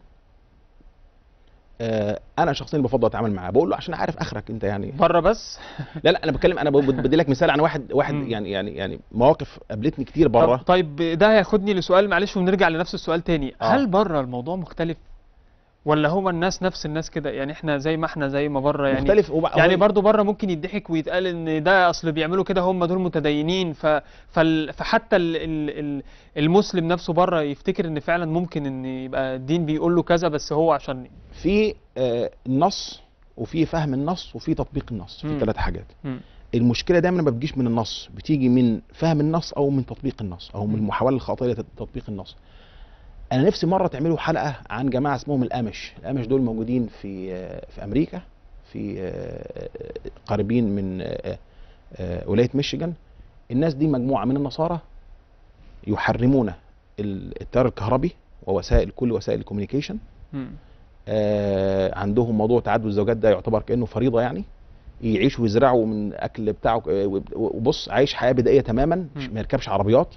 [SPEAKER 10] آه انا شخصيا بفضل اتعامل معاه بقول له عشان عارف اخرك انت يعني
[SPEAKER 3] بره بس
[SPEAKER 10] لا لا انا بتكلم انا ب- بدي لك مثال عن واحد واحد
[SPEAKER 3] مم.
[SPEAKER 10] يعني يعني يعني مواقف قابلتني كتير
[SPEAKER 3] طب
[SPEAKER 10] بره
[SPEAKER 3] طيب ده هياخدني لسؤال معلش ونرجع لنفس السؤال تاني
[SPEAKER 10] آه.
[SPEAKER 3] هل بره الموضوع مختلف ولا هو الناس نفس الناس كده يعني احنا زي ما احنا زي ما بره يعني
[SPEAKER 10] مختلف وبقى
[SPEAKER 3] يعني
[SPEAKER 10] هو-
[SPEAKER 3] برضو بره ممكن يضحك ويتقال ان ده اصل بيعملوا كده هم دول متدينين ف فال فحتى ال ال ال المسلم نفسه بره يفتكر ان فعلا ممكن ان يبقى الدين بيقول له كذا بس هو عشان
[SPEAKER 10] في آه النص وفي فهم النص وفي تطبيق النص في
[SPEAKER 3] مم.
[SPEAKER 10] ثلاث حاجات
[SPEAKER 3] مم.
[SPEAKER 10] المشكله دايما ما بتجيش من النص بتيجي من فهم النص او من تطبيق النص او من
[SPEAKER 3] مم.
[SPEAKER 10] المحاوله الخاطئه لتطبيق النص انا نفسي مره تعملوا حلقه عن جماعه اسمهم الامش الامش دول موجودين في آه، في امريكا في آه، قريبين من آه، آه، ولايه ميشيغان الناس دي مجموعه من النصارى يحرمون ال- التيار الكهربي ووسائل كل وسائل الكوميونيكيشن
[SPEAKER 3] مم.
[SPEAKER 10] آه، عندهم موضوع تعدد الزوجات ده يعتبر كانه فريضه يعني يعيش ويزرعوا من اكل بتاعه آه، وب- وبص عايش حياه بدائيه تماما مش
[SPEAKER 3] مم.
[SPEAKER 10] ما يركبش عربيات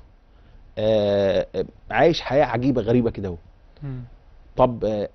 [SPEAKER 10] آه، آه، عايش حياه عجيبه غريبه كده اهو
[SPEAKER 3] مم.
[SPEAKER 10] طب آه،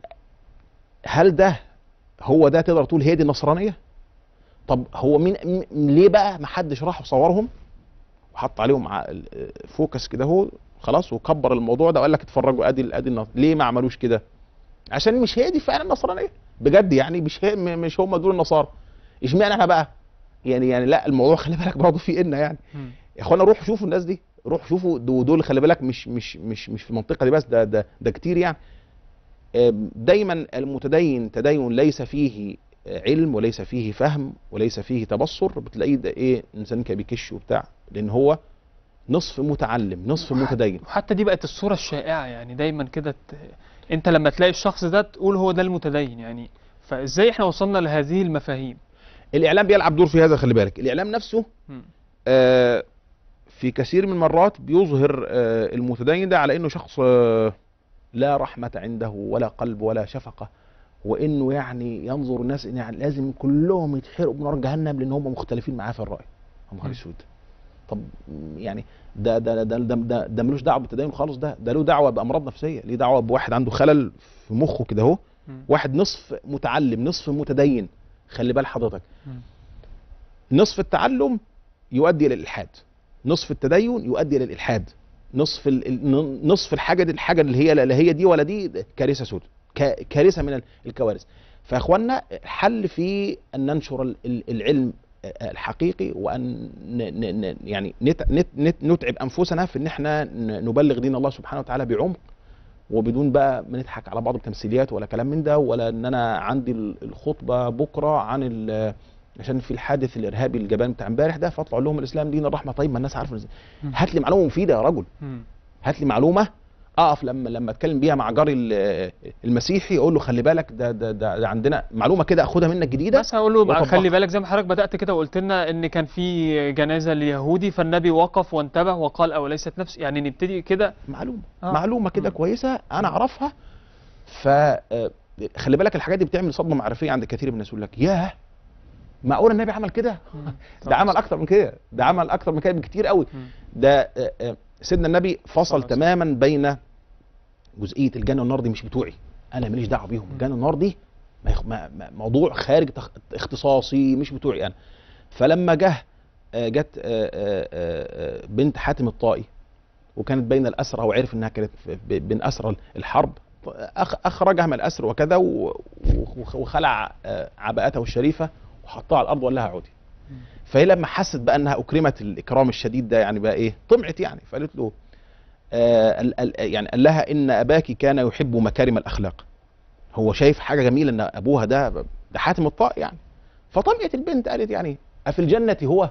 [SPEAKER 10] هل ده هو ده تقدر تقول هي دي النصرانيه طب هو مين م- ليه بقى ما حدش راح وصورهم وحط عليهم ع- ال- فوكس كده اهو خلاص وكبر الموضوع ده وقال لك اتفرجوا ادي ادي النص- ليه ما عملوش كده عشان مش هي دي فعلا النصرانيه بجد يعني مش هي م- مش هم دول النصارى اشمعنى احنا بقى يعني يعني لا الموضوع خلي بالك برضه في ان يعني
[SPEAKER 3] مم.
[SPEAKER 10] يا اخوانا روحوا شوفوا الناس دي روحوا شوفوا دو- دول خلي بالك مش مش مش مش في المنطقه دي بس ده ده ده كتير يعني آم، دايما المتدين تدين ليس فيه علم وليس فيه فهم وليس فيه تبصر بتلاقيه ده ايه انسان كده بيكش وبتاع لان هو نصف متعلم نصف متدين
[SPEAKER 3] وحتى دي بقت الصورة الشائعة يعني دايما كده ت... انت لما تلاقي الشخص ده تقول هو ده المتدين يعني فازاي احنا وصلنا لهذه المفاهيم
[SPEAKER 10] الاعلام بيلعب دور في هذا خلي بالك الاعلام نفسه
[SPEAKER 3] مم.
[SPEAKER 10] آه، في كثير من المرات بيظهر آه، المتدين ده على انه شخص آه، لا رحمة عنده ولا قلب ولا شفقة وانه يعني ينظر الناس ان يعني لازم كلهم يتحرقوا بنار جهنم لان هم مختلفين معاه في الرأي يا نهار
[SPEAKER 3] مم.
[SPEAKER 10] اسود طب م، يعني ده ده ده ده, ده, ده ملوش دعوه بالتدين خالص ده ده له دعوه بامراض نفسيه ليه دعوه بواحد عنده خلل في مخه كده اهو
[SPEAKER 3] مم.
[SPEAKER 10] واحد نصف متعلم نصف متدين خلي بال حضرتك
[SPEAKER 3] مم.
[SPEAKER 10] نصف التعلم يؤدي الى الالحاد نصف التدين يؤدي الى الالحاد نصف ال- ال- نصف الحاجه دي الحاجه اللي هي لا هي دي ولا دي ده كارثه سوداء كا- كارثه من ال- الكوارث فيا اخوانا الحل في ان ننشر ال- ال- العلم الحقيقي وان ن- ن- ن- يعني نت- نت- نت- نتعب انفسنا في ان احنا ن- نبلغ دين الله سبحانه وتعالى بعمق وبدون بقى ما نضحك على بعض التمثيليات ولا كلام من ده ولا ان انا عندي ال- الخطبه بكره عن ال- عشان في الحادث الارهابي الجبان بتاع امبارح ده فاطلع لهم الاسلام دين الرحمه طيب ما الناس عارفه ازاي
[SPEAKER 3] مم.
[SPEAKER 10] هات لي معلومه مفيده يا رجل
[SPEAKER 3] مم.
[SPEAKER 10] هات لي معلومه اقف لما لما اتكلم بيها مع جاري ال- المسيحي اقول له خلي بالك ده ده ده, ده عندنا معلومه كده اخدها منك جديده
[SPEAKER 3] بس هقول له بقى
[SPEAKER 10] وأطبقها.
[SPEAKER 3] خلي بالك زي ما حضرتك بدأت كده وقلت لنا ان كان في جنازة ليهودي فالنبي وقف وانتبه وقال اوليست نفس يعني نبتدي كده
[SPEAKER 10] معلومه
[SPEAKER 3] آه.
[SPEAKER 10] معلومه كده
[SPEAKER 3] مم.
[SPEAKER 10] كويسه انا اعرفها ف آه، خلي بالك الحاجات دي بتعمل صدمه معرفيه عند كثير من الناس يقول لك ياه معقول النبي عمل كده ده عمل اكتر من كده ده عمل اكتر من كده بكتير قوي
[SPEAKER 3] مم.
[SPEAKER 10] ده آه، آه، سيدنا النبي فصل
[SPEAKER 3] خلاص.
[SPEAKER 10] تماما بين جزئيه الجنه والنار دي مش بتوعي انا ماليش دعوه بيهم الجنه والنار دي ما يخ- ما- ما- موضوع خارج تخ- اختصاصي مش بتوعي انا فلما جه آه، جت آه، آه، آه، بنت حاتم الطائي وكانت بين الاسرى وعرف انها كانت في- ب- بين اسرى الحرب أخ- اخرجها من الاسر وكذا و- و- وخلع آه، عباءته الشريفه وحطها على الارض وقال لها عودي فهي لما حست بقى انها اكرمت الاكرام الشديد ده يعني بقى ايه طمعت يعني فقالت له آه ال- ال- يعني قال لها ان اباك كان يحب مكارم الاخلاق هو شايف حاجه جميله ان ابوها ده ده حاتم الطائي يعني فطمعت البنت قالت يعني افي الجنه هو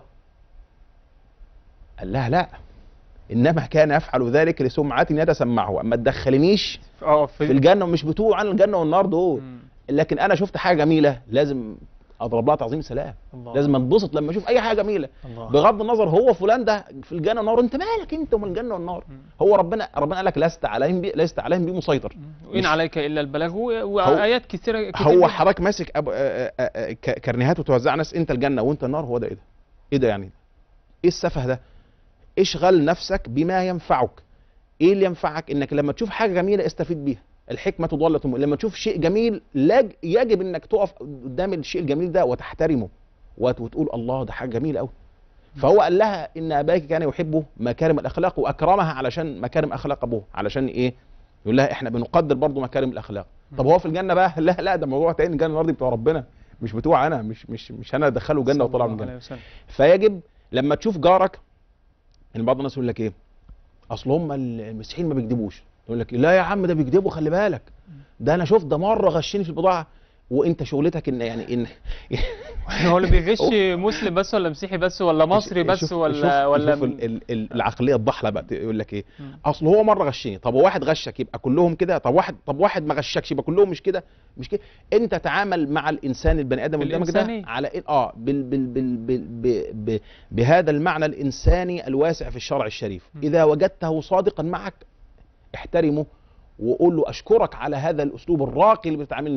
[SPEAKER 10] قال لها لا انما كان يفعل ذلك لسمعه يتسمعه اما تدخلنيش
[SPEAKER 3] اه
[SPEAKER 10] في الجنه ومش بتوع عن الجنه والنار دول
[SPEAKER 3] مم.
[SPEAKER 10] لكن انا شفت حاجه جميله لازم اضرب لها تعظيم سلام
[SPEAKER 3] الله.
[SPEAKER 10] لازم انبسط لما اشوف اي حاجه جميله
[SPEAKER 3] الله.
[SPEAKER 10] بغض النظر هو فلان ده في الجنه والنار انت مالك انت ومن الجنه والنار
[SPEAKER 3] مم.
[SPEAKER 10] هو ربنا ربنا قال لك لست عليهم بي لست عليهم بمسيطر
[SPEAKER 3] وإن
[SPEAKER 10] مش-
[SPEAKER 3] عليك إلا البلاغ و- وآيات كثيرة كتير
[SPEAKER 10] هو
[SPEAKER 3] جداً.
[SPEAKER 10] حضرتك ماسك أب... آه، آه، آه، ك- كرنيهات وتوزع ناس انت الجنه وانت النار هو ده ايه ده؟ ايه ده يعني؟ ايه السفه ده؟ اشغل نفسك بما ينفعك. ايه اللي ينفعك؟ انك لما تشوف حاجه جميله استفيد بيها. الحكمه ضاله المؤمن. لما تشوف شيء جميل لاج... يجب انك تقف قدام الشيء الجميل ده وتحترمه وت- وتقول الله ده حاجه جميله قوي. فهو قال لها ان اباك كان يحب مكارم الاخلاق واكرمها علشان مكارم اخلاق ابوه علشان ايه؟ يقول لها احنا بنقدر برضو مكارم الاخلاق. طب هو في الجنه بقى لا لا ده موضوع تاني الجنه والنار دي بتوع ربنا مش بتوع انا مش مش مش انا ادخله جنه
[SPEAKER 3] صلى
[SPEAKER 10] وطلع من
[SPEAKER 3] الله
[SPEAKER 10] الجنه
[SPEAKER 3] عليه وسلم.
[SPEAKER 10] فيجب لما تشوف جارك ان بعض الناس يقول لك ايه اصل هم المسيحيين ما بيكذبوش يقول لك لا يا عم ده بيكذبوا خلي بالك ده انا شفت ده مره غشني في البضاعه وانت شغلتك ان يعني ان
[SPEAKER 3] هو اللي بيغش مسلم بس ولا مسيحي بس ولا مصري بس
[SPEAKER 10] شوف-
[SPEAKER 3] ولا
[SPEAKER 10] شوف
[SPEAKER 3] ولا
[SPEAKER 10] شوف ال- ال- ال- العقليه الضحله بقى يقول لك ايه
[SPEAKER 3] مم.
[SPEAKER 10] اصل هو مره غشني طب واحد غشك يبقى كلهم كده طب واحد طب واحد ما غشكش يبقى كلهم مش كده مش كده انت تعامل مع الانسان البني ادم قدامك ده
[SPEAKER 3] بالإنسانية.
[SPEAKER 10] على إيه؟ اه بال بال بال بال ب ب بهذا المعنى الانساني الواسع في الشرع الشريف
[SPEAKER 3] مم.
[SPEAKER 10] اذا وجدته صادقا معك احترمه وقول له اشكرك على هذا الاسلوب الراقي اللي بتعاملني بيه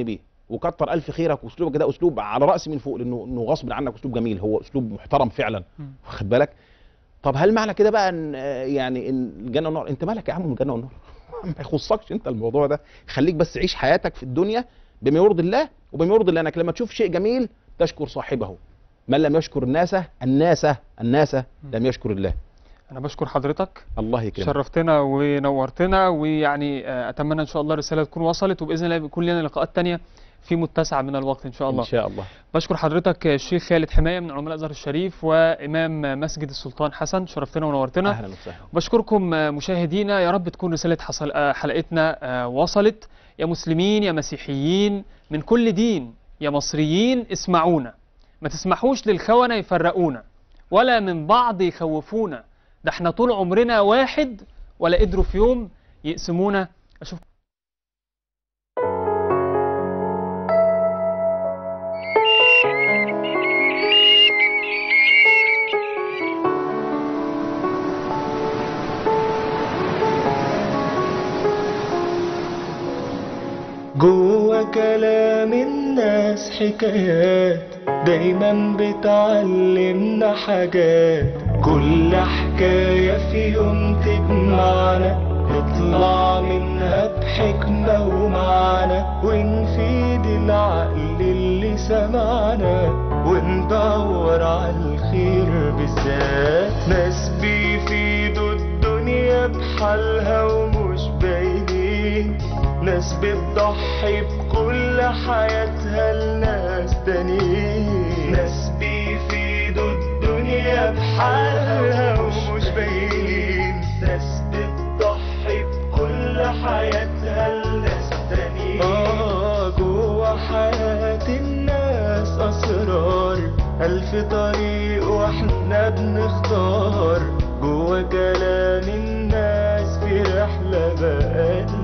[SPEAKER 10] وكتر الف خيرك واسلوبك ده اسلوب على راسي من فوق لانه انه غصب عنك اسلوب جميل هو اسلوب محترم فعلا
[SPEAKER 3] مم.
[SPEAKER 10] واخد بالك طب هل معنى كده بقى ان آه، يعني ان الجنه والنار انت مالك يا عم من الجنه والنار ما يخصكش انت الموضوع ده خليك بس عيش حياتك في الدنيا بما يرضي الله وبما يرضي الله انك لما تشوف شيء جميل تشكر صاحبه من لم يشكر الناس الناس الناس لم يشكر الله
[SPEAKER 3] انا بشكر حضرتك
[SPEAKER 10] الله يكرمك
[SPEAKER 3] شرفتنا ونورتنا ويعني آه، اتمنى ان شاء الله الرساله تكون وصلت وباذن الله يكون لنا لقاءات تانية في متسع من الوقت ان شاء الله
[SPEAKER 10] ان شاء الله
[SPEAKER 3] بشكر حضرتك الشيخ خالد حمايه من علماء الازهر الشريف وامام مسجد السلطان حسن شرفتنا ونورتنا
[SPEAKER 10] اهلا وسهلا
[SPEAKER 3] بشكركم آه، مشاهدينا يا رب تكون رسالة حصل آه، حلقتنا آه، وصلت يا مسلمين يا مسيحيين من كل دين يا مصريين اسمعونا ما تسمحوش للخونة يفرقونا ولا من بعض يخوفونا ده احنا طول عمرنا واحد ولا قدروا في يوم يقسمونا اشوف
[SPEAKER 2] جوا كلام الناس حكايات دايما بتعلمنا حاجات كل حكاية في يوم تجمعنا نطلع منها بحكمة ومعنى ونفيد العقل اللي سمعنا وندور على الخير بالذات ناس بيفيدوا الدنيا بحالها ومش باينين ناس بتضحي بكل حياتها لناس تانيين ناس بيفيدوا الدنيا بحالها ومش باينين ناس بتضحي بكل حياتها لناس تانيين آه جوا حياة الناس أسرار ألف طريق وإحنا بنختار جوا كلام الناس في رحلة بقت